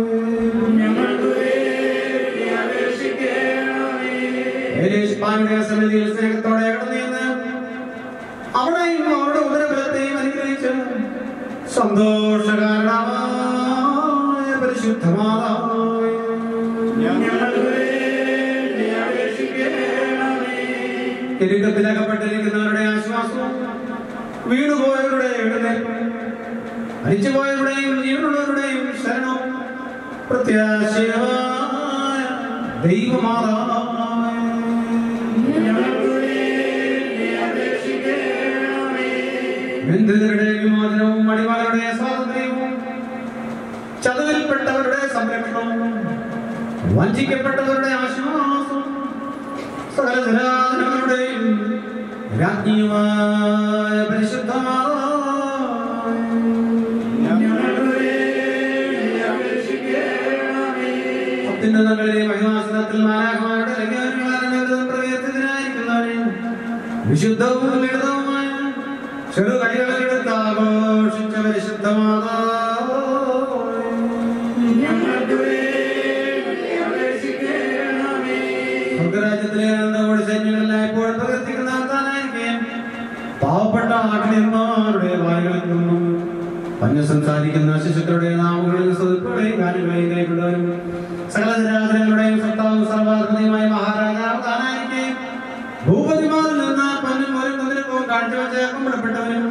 ഏലീഷ്പായുടെ സന്നിധിയിൽ സ്നേഹത്തോടെ കടന്നിരുന്ന് അവിടെയും അവരുടെ ഉദരബലത്തെയും അനുഗ്രഹിച്ച് സന്തോഷകാരണമായ പരിശുദ്ധ മാതാവേ കിരീടത്തിലകപ്പെട്ടിരിക്കുന്നവരുടെ ആശ്വാസവും വീണുപോയവരുടെ എഴുന്നേൽപ്പും മരിച്ചുപോയവരുടെയും ജീവനുള്ളവരുടെയും ശരണവും പ്രത്യാശയമായ ദൈവമാതാവേ ബന്ധിതരുടെ വിമോചനവും അടിമകളുടെ സ്വാതന്ത്ര്യവും ചതുവിൽപ്പെട്ടവരുടെ സംരക്ഷണവും വഞ്ചിക്കപ്പെട്ടവരുടെ ആശ്വാസവും സകല ജനാധിപതികളുടെയും രാജ്ഞിയുമായ പരിശുദ്ധമായ അത്യുന്നതങ്ങളിലെ മഹിമാസനത്തിൽ മാലാഖമാരുടെ ലംഘനങ്ങളാലും പ്രകീർത്തിതനായിരിക്കുന്നവരെ വിശുദ്ധവും ലളിതവുമായ ചെറു കൈകളെടുത്ത് ആഘോഷിച്ച പരിശുദ്ധമാതാവ് സ്വർഗരാജ്യത്തിലെ അനന്തകോടി സൈന്യങ്ങളെല്ലാം എപ്പോഴും പ്രകീർത്തിക്കുന്ന താനായിരിക്കുകയും പാവപ്പെട്ട ആട്ടിനിർമാരുടെ വായുകളിൽ നിന്നും പഞ്ഞു സംസാരിക്കുന്ന ശിശുക്കളുടെ നാമങ്ങളെയും സ്വതുക്കളുടെയും കാര്യങ്ങളെയും കൈക്കൊണ്ടവരും സകല ജനാദരങ്ങളുടെയും സത്താവും സർവാത്മതയുമായ മഹാരാജാവ് താനായിരിക്കുകയും ഭൂപതിമാരിൽ നിന്ന് പഞ്ഞും ഒരു മുതിരക്കവും കാഴ്ചവെച്ച് കുമ്പിടപ്പെട്ടവരും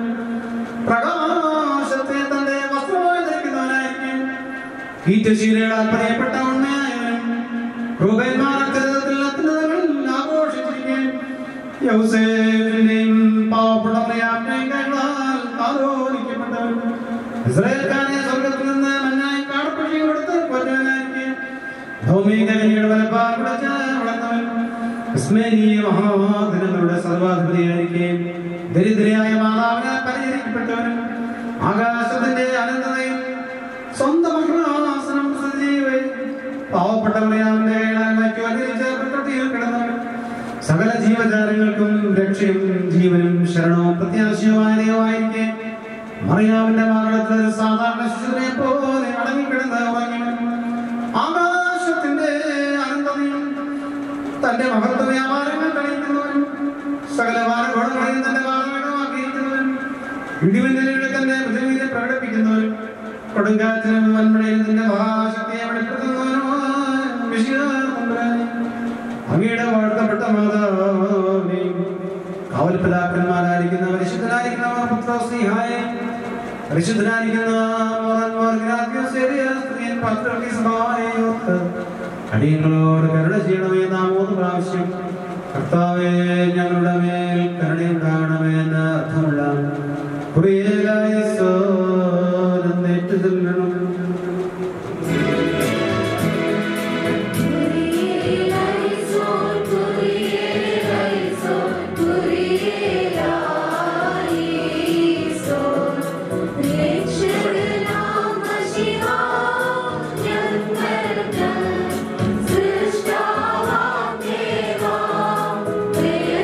പ്രകാശത്തെ തന്റെ വസ്ത്രമായി ധരിക്കുന്നവനായിരിക്കും ഈറ്റശീലകളാൽ പറയപ്പെട്ട ഉണ്മയായവനും രൂപന്മാരത്തിൽ അത്യുന്നതങ്ങളിൽ ആഘോഷിച്ചിരിക്കുകയും യൗസേഫിന്റെയും പാവപ്പെട്ട മറിയാമിന്റെയും കൈകളാൽ ആലോചിക്കപ്പെട്ടവരും ഇസ്രായേൽക്കാരെ സ്വർഗത്തിൽ നിന്ന് മഞ്ഞായി കാടപ്പുഴയും കൊടുത്ത് കൊല്ലവനായിരിക്കും ഭൗമികനിയുടെ വലപ്പാൽ കുടച്ച് വളർന്നവൻ വിസ്മരണീയ മഹാദിനങ്ങളുടെ സർവാധിപതിയായിരിക്കുകയും ദരിദ്രയായ മാതാവിനെ പരിഹരിക്കപ്പെട്ടവനും ആകാശത്തിന്റെ അനന്തതയും സ്വന്തം മഹിമാസനം സജീവയും പാവപ്പെട്ടവരെ അവന്റെ കൈകളാൽ മാറ്റി അനുകരിച്ച് പ്രകൃതിയിൽ കിടന്നവൻ സകല ജീവജാലങ്ങൾക്കും രക്ഷയും ജീവനും ശരണവും പ്രത്യാശയുമായ ദൈവമായിരിക്കെ മറിയാവിന്റെ മകളത്തിൽ ഒരു സാധാരണ ശിശുവിനെ പോലെ അടങ്ങിക്കിടന്ന് ഉറങ്ങിയവൻ ആകാശത്തിന്റെ അനന്തതയും തന്റെ മഹത്വ വ്യാപാരങ്ങൾ കഴിക്കുന്നവനും സകല ഗുണങ്ങളെയും തന്റെ കാലഘട്ടമാക്കിയിരിക്കുന്നവനും ഇടിമിന്നലുകളെ തന്റെ പൃഥ്വിയിലെ പ്രകടിപ്പിക്കുന്നവനും കൊടുങ്കാറ്റിനും വൻമഴയിൽ തന്റെ മഹാശക്തിയെ വെളിപ്പെടുത്തുന്നവനുമായ വിശുദ്ധ അങ്ങയുടെ വാഴ്ത്തപ്പെട്ട മാതാവേ കാവൽപിതാക്കന്മാരായിരിക്കുന്ന പരിശുദ്ധനായിരിക്കുന്ന പുത്ര സ്നേഹായ പരിശുദ്ധനായിരിക്കുന്ന മോഹൻമാർ ഗ്രാത്യോസേരിയൻ പാത്രകൾക്ക് സഹായ അടിയങ്ങളോട് കരുണ ചെയ്യണമേ നാം മൂന്ന് പ്രാവശ്യം കർത്താവേ ഞങ്ങളുടെ മേൽ കരുണയുണ്ടാകണമേ എന്ന് അർത്ഥമുള്ള കുറിയലായ സോന്നേറ്റു ചെല്ലണം സൃഷ്ടാവാം ദേവാ പ്രിയ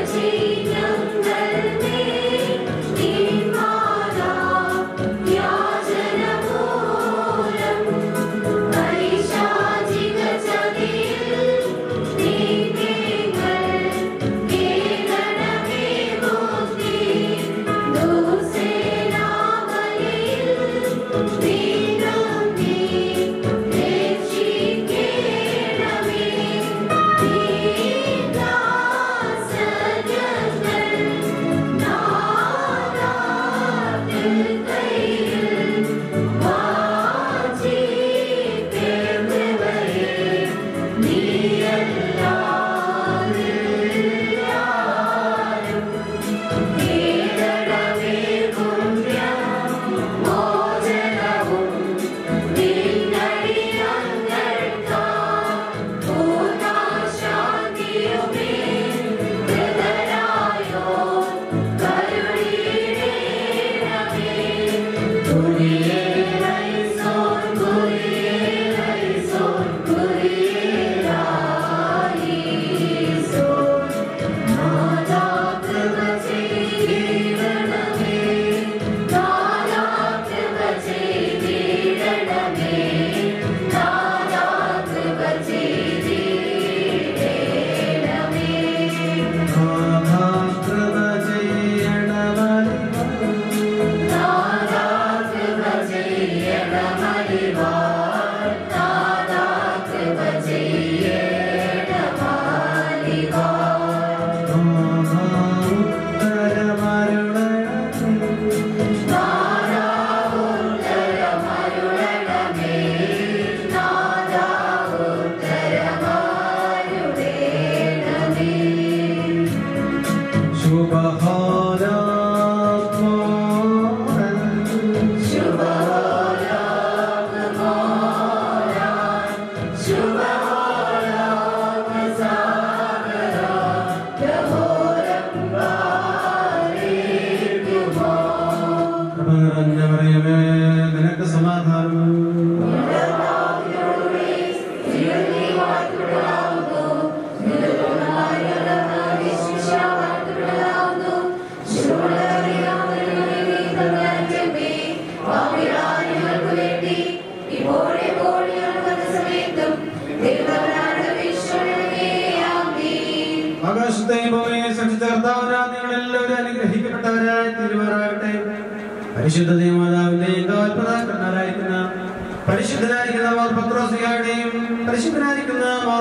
സൃഷ്ടിച്ച കർത്താവിനാൽ നിങ്ങൾ എല്ലാവരും അനുഗ്രഹിക്കപ്പെട്ടവരായി തീരുമാറാകട്ടെ പരിശുദ്ധ ദേവമാതാവിന്റെയും കാൽപതാക്കന്മാരായിരിക്കുന്ന പരിശുദ്ധനായിരിക്കുന്ന മോർ പത്രോസിയായുടെയും പരിശുദ്ധനായിരിക്കുന്ന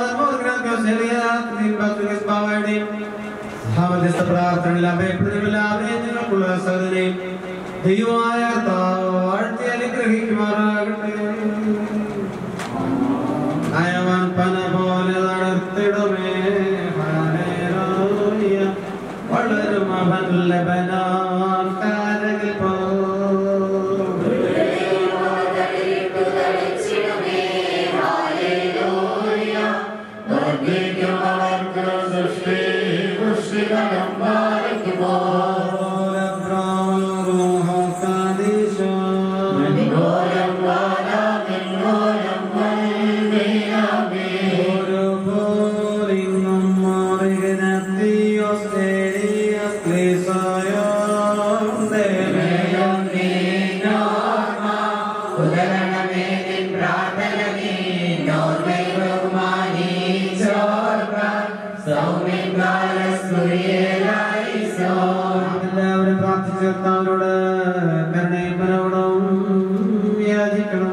മോദന്മോദഗ്രഹ്യോസേലിയാവുടെയും മധ്യസ്ഥ പ്രാർത്ഥനയിൽ അഭയപ്പെടുന്ന എല്ലാവരെയും നിങ്ങൾക്കുള്ള സഹോദരനെയും ദൈവമായ കർത്താവ് വാഴ്ത്തി അനുഗ്രഹിക്കുമാറാകട്ടെ അയവൻ പന പോലെ നടത്തിടുമേ ഹല്ലേലൂയ. വളരും അവൻ ലബനാൻ കാരകിൽ പോ എല്ലാവരും പ്രാർത്ഥിച്ചവരോട് കരുണയും മനോടും യാചിക്കണം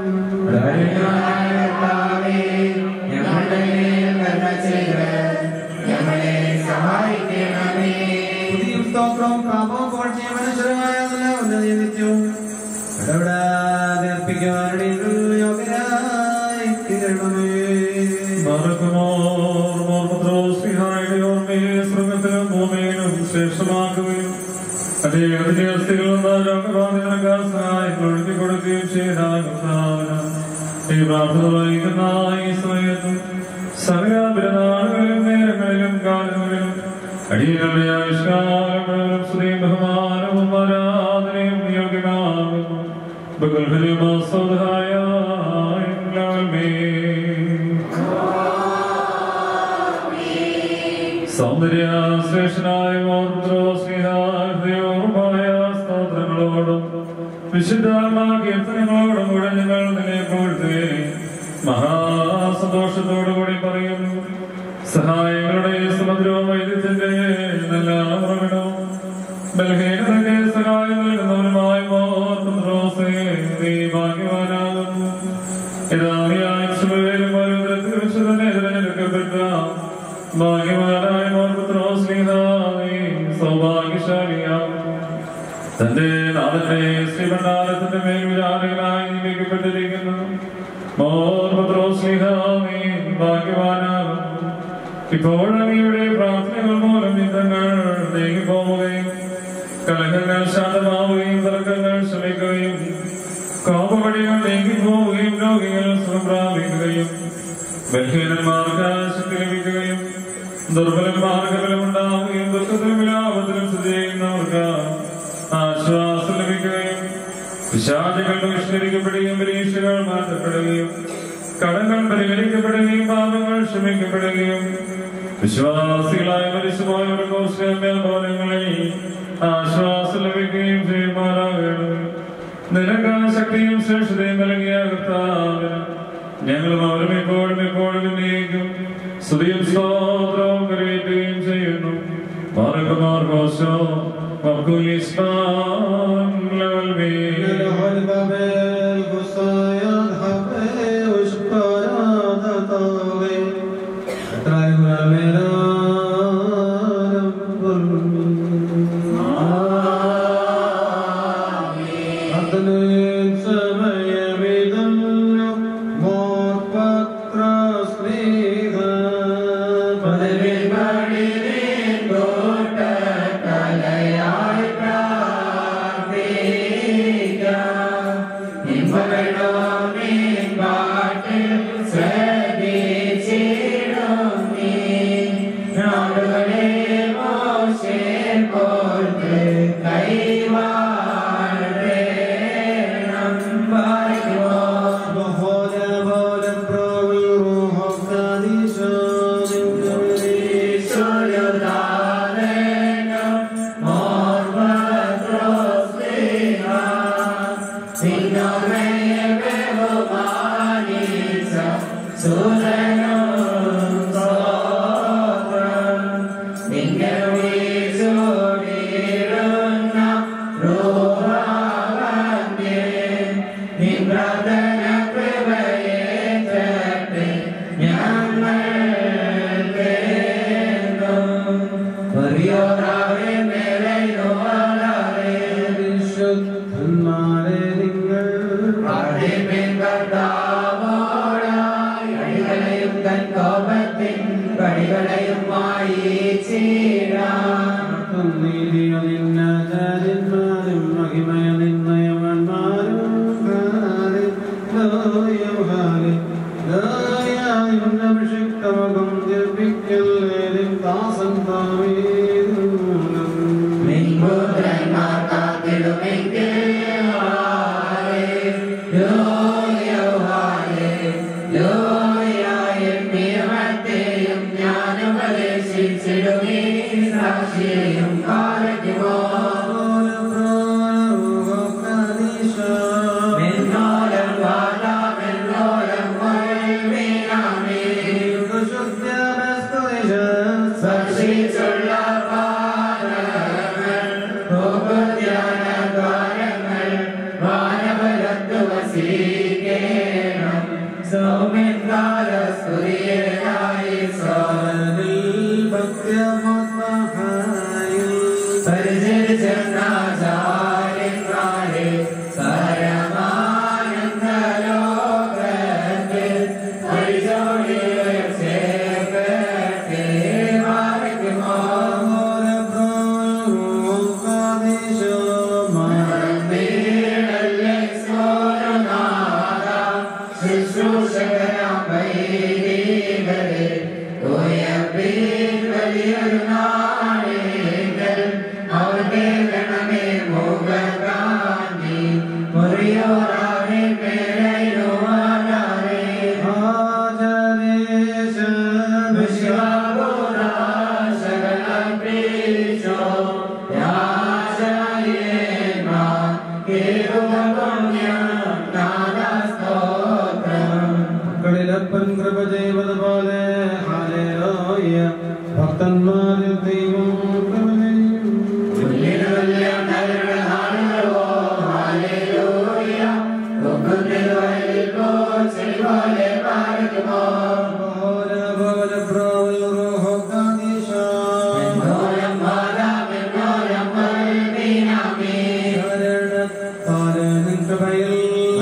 സ്തുതിയും സ്തോത്രവും പാപവും പുകഴ്ചയും മനുഷ്യരുമായ എല്ലാവരും നിത്യവും ഇടപെടാതെ അർപ്പിക്കുവാനുള്ള യോഗ്യരായി തീരണമേ മറക്കുമോർ മോർ പത്രോസ്ലിഹായുടെ ഓർമ്മയെ സ്വർഗ്ഗത്തിലും ഭൂമിയിലും ശ്രേഷ്ഠമാക്കുകയും അദ്ദേഹത്തിന്റെ അസ്ഥികൾ വന്ന രോഗബാധിതർക്ക് സഹായങ്ങൾ ഒഴുക്കി കൊടുക്കുകയും ചെയ്താൽ ഈ പ്രാർത്ഥന വഹിക്കുന്ന ഈ സമയത്തും സർഗാപരനാളുകളിലും നേരങ്ങളിലും കാലങ്ങളിലും അടിയങ്ങളുടെ ആയുഷ്കാലങ്ങളിലും സ്ത്രീ ബഹുമാനവും ആരാധനയും യോഗ്യമാകുന്നു ബഹുൽഹരിമാസോദായ സൗന്ദര്യ ശ്രേഷ്ഠനായ ഹൃദയവുമായ സ്തോത്രങ്ങളോടും വിശുദ്ധമായ കീർത്തനങ്ങളോടും കൂടെ ഞങ്ങൾ നിന്നെ പുകഴ്ത്തുകയും മഹാസന്തോഷത്തോടുകൂടി പറയുന്നു സഹായങ്ങളുടെ സമുദ്രവും വൈദ്യത്തിന്റെ നല്ല ഉറവിടവും ബലഹീനതന്റെ സഹായം നൽകുന്നവരുമായ മോർപത്രോസേ നീ ഭാഗ്യവാനാകുന്നു യഥാർത്ഥയായ ശുഭവേലും ഓരോരുത്തർക്ക് വെച്ച് തന്നെ തിരഞ്ഞെടുക്കപ്പെട്ട ഭാഗ്യവാനായ മോർപത്രോസ്ലിഹായി സൗഭാഗ്യശാലിയാകുന്നു തന്റെ നാഥന്റെ ശ്രീമണ്ഡാലത്തിന്റെ മേൽ വിചാരകളായി നിയമിക്കപ്പെട്ടിരിക്കുന്നു മോർപത്രോസ്ലിഹായി ഭാഗ്യവാനാകുന്നു ഇപ്പോൾ അങ്ങയുടെ പ്രാർത്ഥനകൾ മൂലം യുദ്ധങ്ങൾ നീങ്ങിപ്പോവുകയും കലഹങ്ങൾ ശാന്തമാവുകയും തർക്കങ്ങൾ ശ്രമിക്കുകയും കോപപടികൾ നീങ്ങിപ്പോവുകയും രോഗികൾ സുഖം പ്രാപിക്കുകയും ബലഹീനന്മാർക്ക് ശക്തി ലഭിക്കുകയും ദുർബലന്മാർക്ക് ബലമുണ്ടാവുകയും ദുഃഖത്തിലും വിലാപത്തിലും സ്ഥിതി ചെയ്യുന്നവർക്ക് ആശ്വാസം ലഭിക്കുകയും പിശാചുകൾ ബഹിഷ്കരിക്കപ്പെടുകയും പരീക്ഷകൾ മാറ്റപ്പെടുകയും കടങ്ങൾ പരിഹരിക്കപ്പെടുകയും പാപങ്ങൾ ക്ഷമിക്കപ്പെടുകയും വിശ്വാസികളായ മരിച്ചുപോയവർക്ക് ഭവനങ്ങളിൽ ആശ്വാസം ലഭിക്കുകയും ചെയ്യുമാറാകണം നിനക്ക് ശക്തിയും ശ്രേഷ്ഠതയും നൽകിയ കർത്താവിന് ഞങ്ങളും അവരും ഇപ്പോഴും എപ്പോഴും ഉന്നയിക്കും സ്തുതിയും സ്തോത്രവും കരയേറ്റുകയും ചെയ്യുന്നു മാർഗമാർ കോശോ ോട്ട കലയായി പ്രാർത്ഥി നീതിയോ നിന്നാചാര്യന്മാരും മഹിമയോ നിന്നയവന്മാരും അഭിഷിക്തമകം ജപിക്കല്ലേരും ദാസൻ താമേതും മിൻപുത്രന്മാർ കാത്തിടുമെങ്കിൽ നിയമത്തെയും ഞാൻ ഉപദേശിച്ചിടുമേ സാക്ഷിയെയും പാലിക്കുമോ മെന്നോലം വാദാമെന്നോലം മഴമേനാമേ സ്പർശിച്ചുള്ള പാദങ്ങൾ ധ്യാനദ്വാരങ്ങൾ വാനവലത്തു വസീകേണം സൗമ്യകാല സ്തുതിയായി പരിചരിച്ചാചാര്യന്മാരെ പരമാനന്ദ ലോകത്തിൽ പരിചോടിയെ ചേർക്കട്ടെ മാറിക്കുമോ വീടല്ലേ സോരനാഥ ശുശ്രൂഷകനാം വൈദികരെ ഉയർപ്പീൻ വലിയൊരു നാളേകൾ അവർ കേൾക്കണമേ മുഖകാന്തി മുറിയോറാണെ പേരയുവാനാരേ മക്കളിലപ്പൻ കൃപ ചെയ്തതുപോലെ ഹാലേലൂയ ഭക്തന്മാരിൽ ദൈവം കൃപ ചെയ്യും ഭോര ഭോര ഭ്രാവൽ റോഹോ കാദീശാ. ശരണ താരനിൻ കൃപയിൽ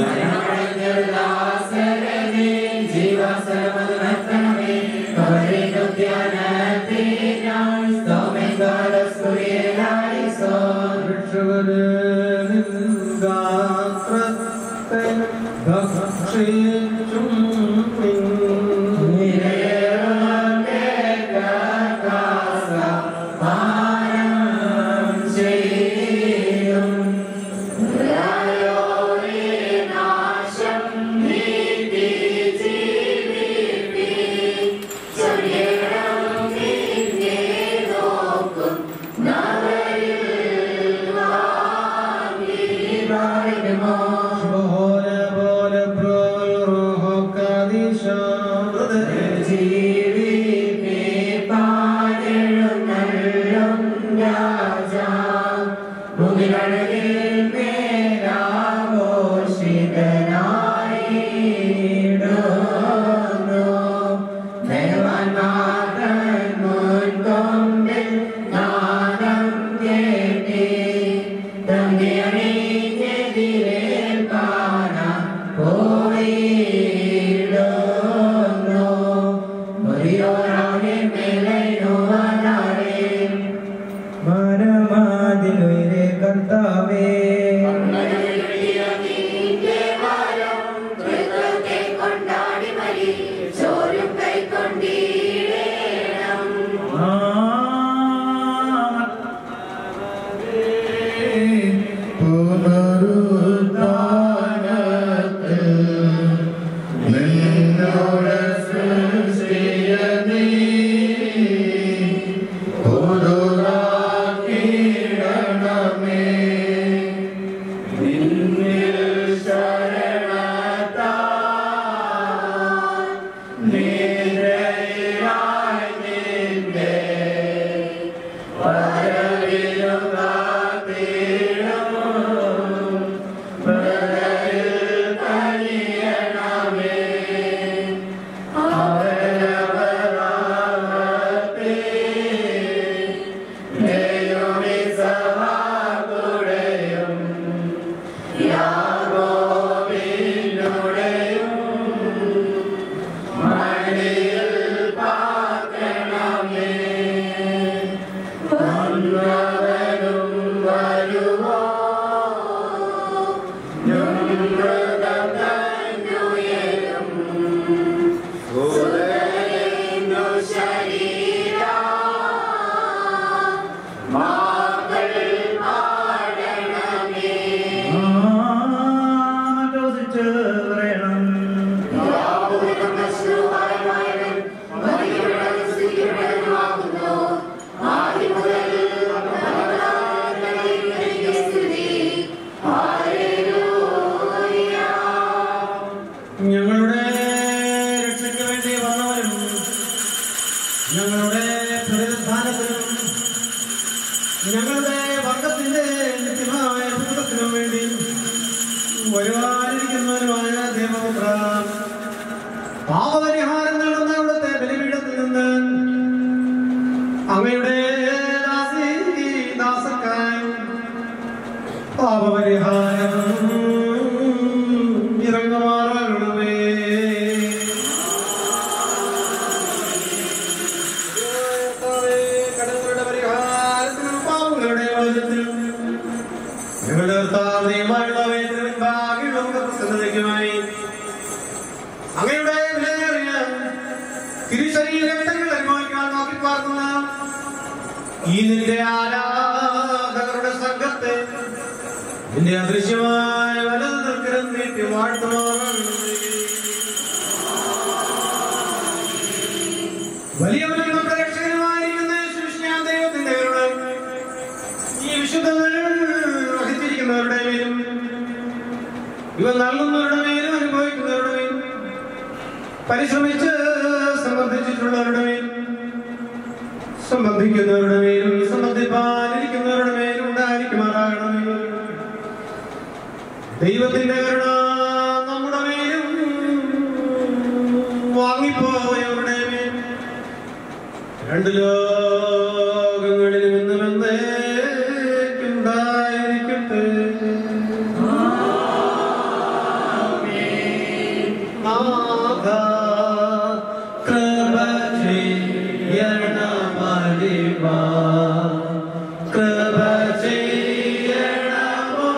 രക്ഷകനെ നിൻഗാത്രത്തെ ഭക്ഷിച്ചും പിൻ. ഭോര ഭോര ഭ്രാവൽ റോഹോ കാദീശാ. മരമാതിലുയരെ കർത്താവേ കൊണ്ടാടി മരി ചോരും കൈക്കൊണ്ടീടേണം ും മാക്കൾ പാടണമേ ആഘോഷിച്ച് പറയണം ഞങ്ങളുടെ രക്ഷയ്ക്ക് വേണ്ടി വന്നവരും ഞങ്ങളുടെ പുനരുദ്ധാനത്തിനും ഞങ്ങളുടെ വർഗത്തിന്റെ നിത്യമായ ഭൂതത്തിനും വേണ്ടി വരുവാനിരിക്കുന്നവരുമായ ദേവപുത്ര പാപപരിഹാരം നേടുന്ന അവിടുത്തെ ബലിപീഠത്തിൽ നിന്ന് അങ്ങയുടെ ദാസി ദാസക്കായി പാപപരിഹാരം ഇറങ്ങുമാറാകണമേ കടങ്ങളുടെ പരിഹാരത്തിനും പാപങ്ങളുടെ മോചനത്തിനും ഞങ്ങളുടെ കർത്താവിനെയുമായുള്ള വേദനയും ഭാഗ്യവും പ്രസന്നതയ്ക്കുമായി അങ്ങയുടെ വിലയേറിയ തിരുശരീരങ്ങൾ അനുഭവിക്കാൻ നോക്കി പാർക്കുന്ന ഈ നിന്റെ ആരാധകരുടെ സംഘത്തെ നിന്റെ അദൃശ്യമായ വലത് നിൽക്കരം നീട്ടി വാഴ്ത്തുമാറാണ് വലിയവനും നമ്മുടെ രക്ഷകനുമായിരിക്കുന്ന യേശുവിശിഹാ ദൈവത്തിന്റെ കരുണ ഈ വിശുദ്ധങ്ങൾ വഹിച്ചിരിക്കുന്നവരുടെ മേലും ഇവ നൽകുന്നവരുടെ മേലും അനുഭവിക്കുന്നവരുടെ മേലും പരിശ്രമിച്ച് സംബന്ധിച്ചിട്ടുള്ളവരുടെ മേലും സംബന്ധിക്കുന്നവരുടെ മേലും സംബന്ധിപ്പാനിരിക്കുന്നവരുടെ മേലും ഉണ്ടായിരിക്കുമാറാകണമേ ദൈവത്തിന്റെ കരുണ നമ്മുടെ മേലും വാങ്ങിപ്പോയവരുടെ മേൽ രണ്ട് ലോകങ്ങളിലും ഇന്നും എന്നേക്കുണ്ടായിരിക്കട്ടെ നാഥ കൃപ ചെയ്യണമലിവാ കൃപ ചെയ്യണമോ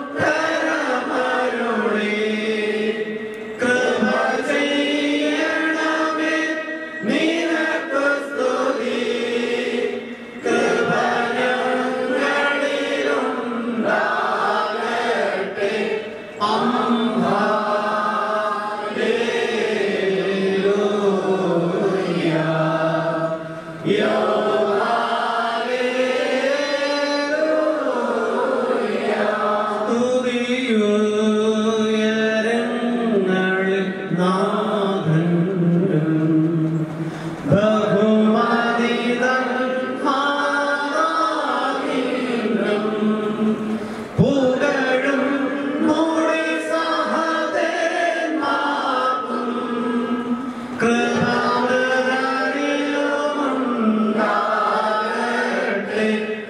കരമരുളി കൃപ ചെയ്യണമേ നിനക്കു സ്തുതി കൃപ ഞങ്ങളിലുണ്ടാകട്ടെ സ്തുതിയുയരങ്ങളിൽ നാഥൻ ബഹുമതിതൻ മാതാവിനും പുകഴും മൂടി സഹദേന്മാർക്കും കൃപാവൃതരിലുമുണ്ടാകട്ടെ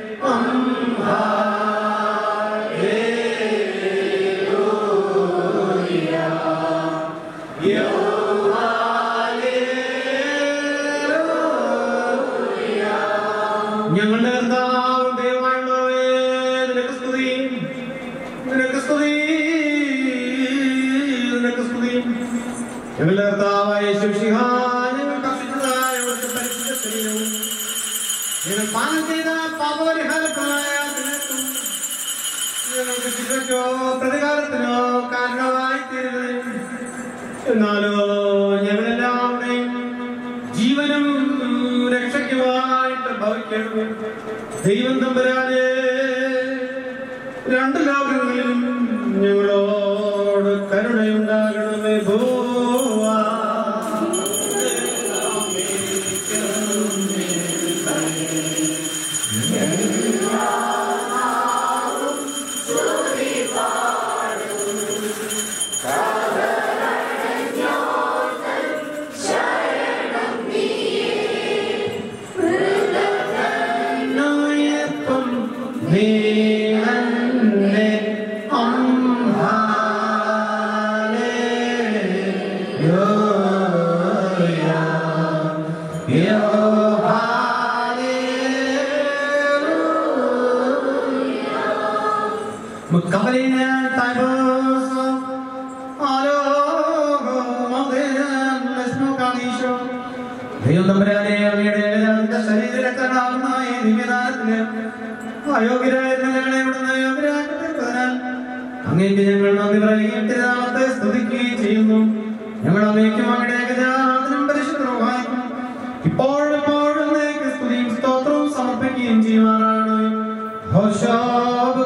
ഞങ്ങളുടെ കർത്താവും ദൈവമായുള്ളവേ നിനക്ക് സ്തുതി നിനക്ക് സ്തുതി നിനക്ക് സ്തുതി ഞങ്ങളുടെ കർത്താവായ ശിവശിഹ ഞങ്ങൾ കർഷിച്ചതായ അവിടുത്തെ പരിശുദ്ധ ശരീരവും ഞങ്ങൾ പാനം ചെയ്ത പാപപരിഹാരത്തിനായ നിനക്കും ഞങ്ങൾക്ക് ശിക്ഷയ്ക്കോ പ്രതികാരത്തിനോ കാരണമായി തീരരുത് എന്നാലോ ഞങ്ങളെല്ലാവരുടെയും ജീവനും രക്ഷയ്ക്കുമായിട്ട് ഭവിക്കണമേ ദൈവം തമ്പുരാനെ രണ്ട് ലോകങ്ങളിലും ഞങ്ങളോട് കരുണയുണ്ടാകണമേ ഭൂവാ നായപ്പം നീളന്നെ അംഹാലേ യോയാ متقبلين طيبوس ദൈവം തമ്പുരാനെ അങ്ങയുടെ വേദനയുടെ ശരീരരക്തങ്ങളാകുന്ന ഈ ദിവ്യദാനത്തിന് പരിഹാരത്തിന് അയോഗ്യരായിരുന്ന ഞങ്ങളെ ഇവിടുന്ന് യോഗ്യരാക്കി തീർത്തതിനാൽ അങ്ങേക്ക് ഞങ്ങൾ നന്ദി പറയുകയും തിരുനാമത്തെ സ്തുതിക്കുകയും ചെയ്യുന്നു ഞങ്ങൾ അങ്ങേക്കും അങ്ങയുടെ ഏകജാതനും പരിശുദ്ധവുമായിരിക്കും ഇപ്പോഴും എപ്പോഴും അങ്ങേക്ക് സ്തുതിയും സ്തോത്രവും സമർപ്പിക്കുകയും ചെയ്യുമാറാണ് ഹോശാബ്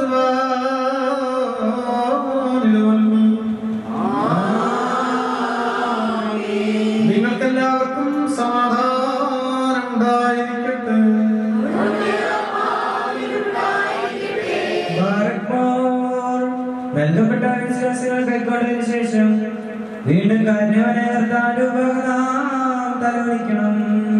നിങ്ങൾക്കെല്ലാവർക്കും സമാധാനം ഉണ്ടായിരിക്കട്ടെ ബാരക്മോർ. ബന്ധപ്പെട്ട വിശ്വാസികൾ കൈക്കൊണ്ടതിനു ശേഷം വീണ്ടും കാര്യവനെ നിർത്താൻ ഉപകരണം തലവലിക്കണം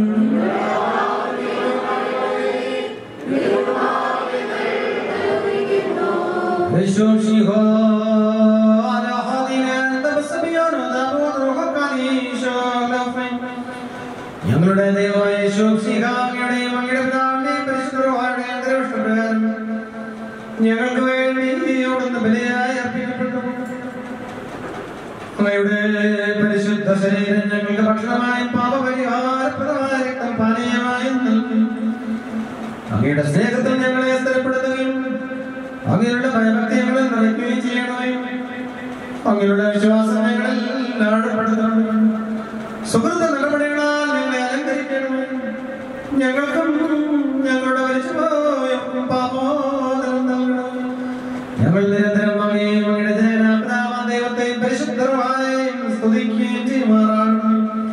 بشوشها على حاضنا تبسميان ودابون روحك عليشا ഞങ്ങളുടെ ദൈവമായ ശോക്ഷികാമിയുടെയും അങ്ങയുടെ പിതാവിന്റെയും പരിശുദ്ധരുമാരുടെയും അന്തരീക്ഷപ്രകാരം ഞങ്ങൾക്ക് വേണ്ടി അവിടുന്ന് ബലിയായി അർപ്പിക്കപ്പെട്ടു അങ്ങയുടെ പരിശുദ്ധ ശരീരം ഞങ്ങൾക്ക് ഭക്ഷണമായും പാപപരിഹാരപ്രദമായ രക്തം പാനീയമായും നൽകി അങ്ങയുടെ സ്നേഹത്തിൽ ഞങ്ങളെ സ്ഥിരപ്പെടുത്തുകയും അങ്ങയുടെ ഭയഭക്തി ഞങ്ങളെ നിറയ്ക്കുകയും ചെയ്യണമേ അങ്ങയുടെ വിശ്വാസം ഞങ്ങളിൽ ആഴപ്പെടുത്തണം സുഹൃത്ത നടപടികളാൽ ഞങ്ങളെ അലങ്കരിക്കണമേ ഞങ്ങൾക്കും ഞങ്ങളുടെ പരിചയക്കും പാപോദനം നൽകണമേ ഞങ്ങൾ നിരന്തരം അങ്ങയെയും അങ്ങയുടെ ജനപിതാവാം ദൈവത്തെയും പരിശുദ്ധമായും സ്തുതിക്കുകയും ചെയ്യുമാറാകണം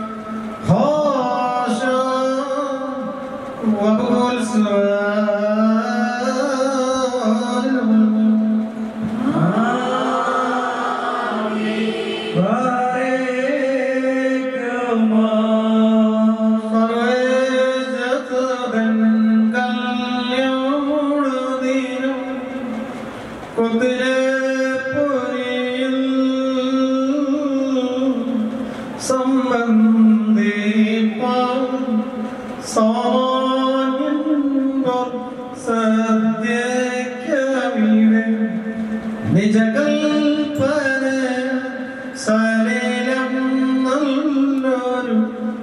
ഹോശോ وبقول നിജകൽപ്പന സലിലം നല്ലൊരു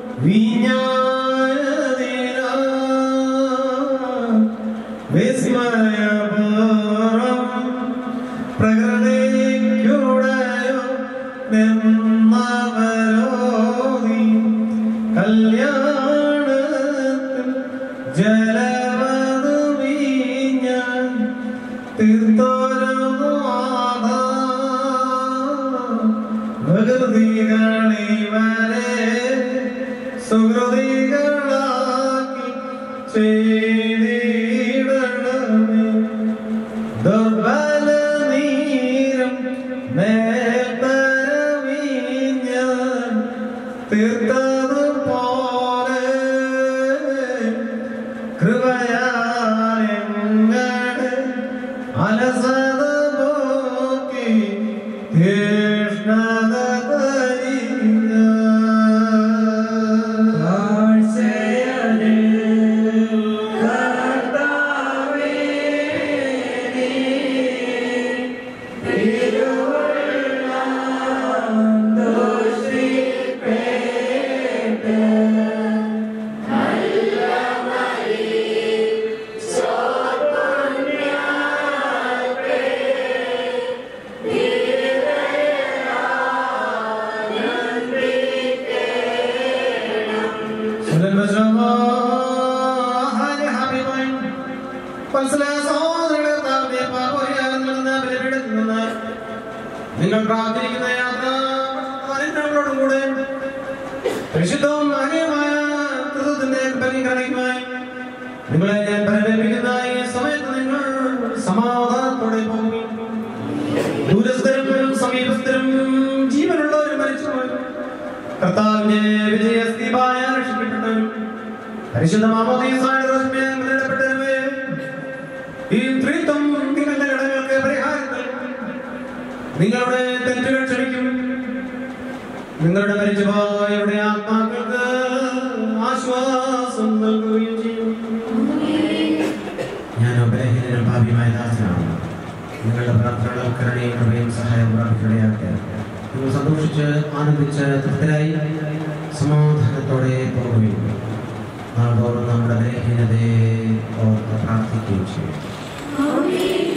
വിജ്ഞാനദിന വിസ്മയപൂർവം പ്രകൃതിക്കുടയോ നിന്നവരോധി കല്യാണത്തിൽ ജലവതു വീഞ്ഞാൻ തീർത്തോരമാത പ്രകൃതികളിവരെ സുഹൃതികളാക്കി ചെയ്തിടണമേ ദുർബല നീരം മേൽത്തരവീഞ്ഞാൻ തീർത്തതുപോലെ കൃപയാലെങ്ങടെ അലസത പോക്കി തീഷ്ണത തരിക നിങ്ങൾ പ്രാർത്ഥിക്കുന്ന യാത്ര ഞങ്ങളോടും കൂടെ പരിശുദ്ധവും മാന്യമായ കൃതത്തിന്റെ പരിഗണനയ്ക്കുമായി നിങ്ങളെ ഞാൻ പരിവേൽപ്പിക്കുന്ന ഈ സമയത്ത് നിങ്ങൾ സമാധാനത്തോടെ പോകുകയും ദൂരസ്ഥരും സമീപസ്ഥരും ജീവനുള്ളവരും മരിച്ചുപോയി കർത്താവിന്റെ വിജയസ്തീപായ രക്ഷിക്കപ്പെട്ടവരും പരിശുദ്ധ മാമോദീസായുടെ റഹ്മയാൽ നേടപ്പെട്ടവരെ ഈ ത്രിത്വം നിങ്ങളുടെ കടങ്ങൾക്ക് പരിഹാരം നൽകും നിങ്ങളുടെ തെറ്റുകൾ ക്ഷമിക്കും നിങ്ങളുടെ മരിച്ചുപോയവരുടെ ആത്മാക്കൾക്ക് ആശ്വാസം നൽകുകയും ചെയ്യും ഞാൻ ബലഹീനനും ഭാവിയുമായ ദാസനാണ് നിങ്ങളുടെ പ്രാർത്ഥനകൾ കരുണയും കൃപയും സഹായം പ്രാപിക്കുകയാക്കുക നിങ്ങൾ സന്തോഷിച്ച് ആനന്ദിച്ച് തൃപ്തരായി സമാധാനത്തോടെ പോകുകയും നാളോറും നമ്മുടെ ബലഹീനതയെ ഓർത്ത് പ്രാർത്ഥിക്കുകയും ചെയ്യും ആമേൻ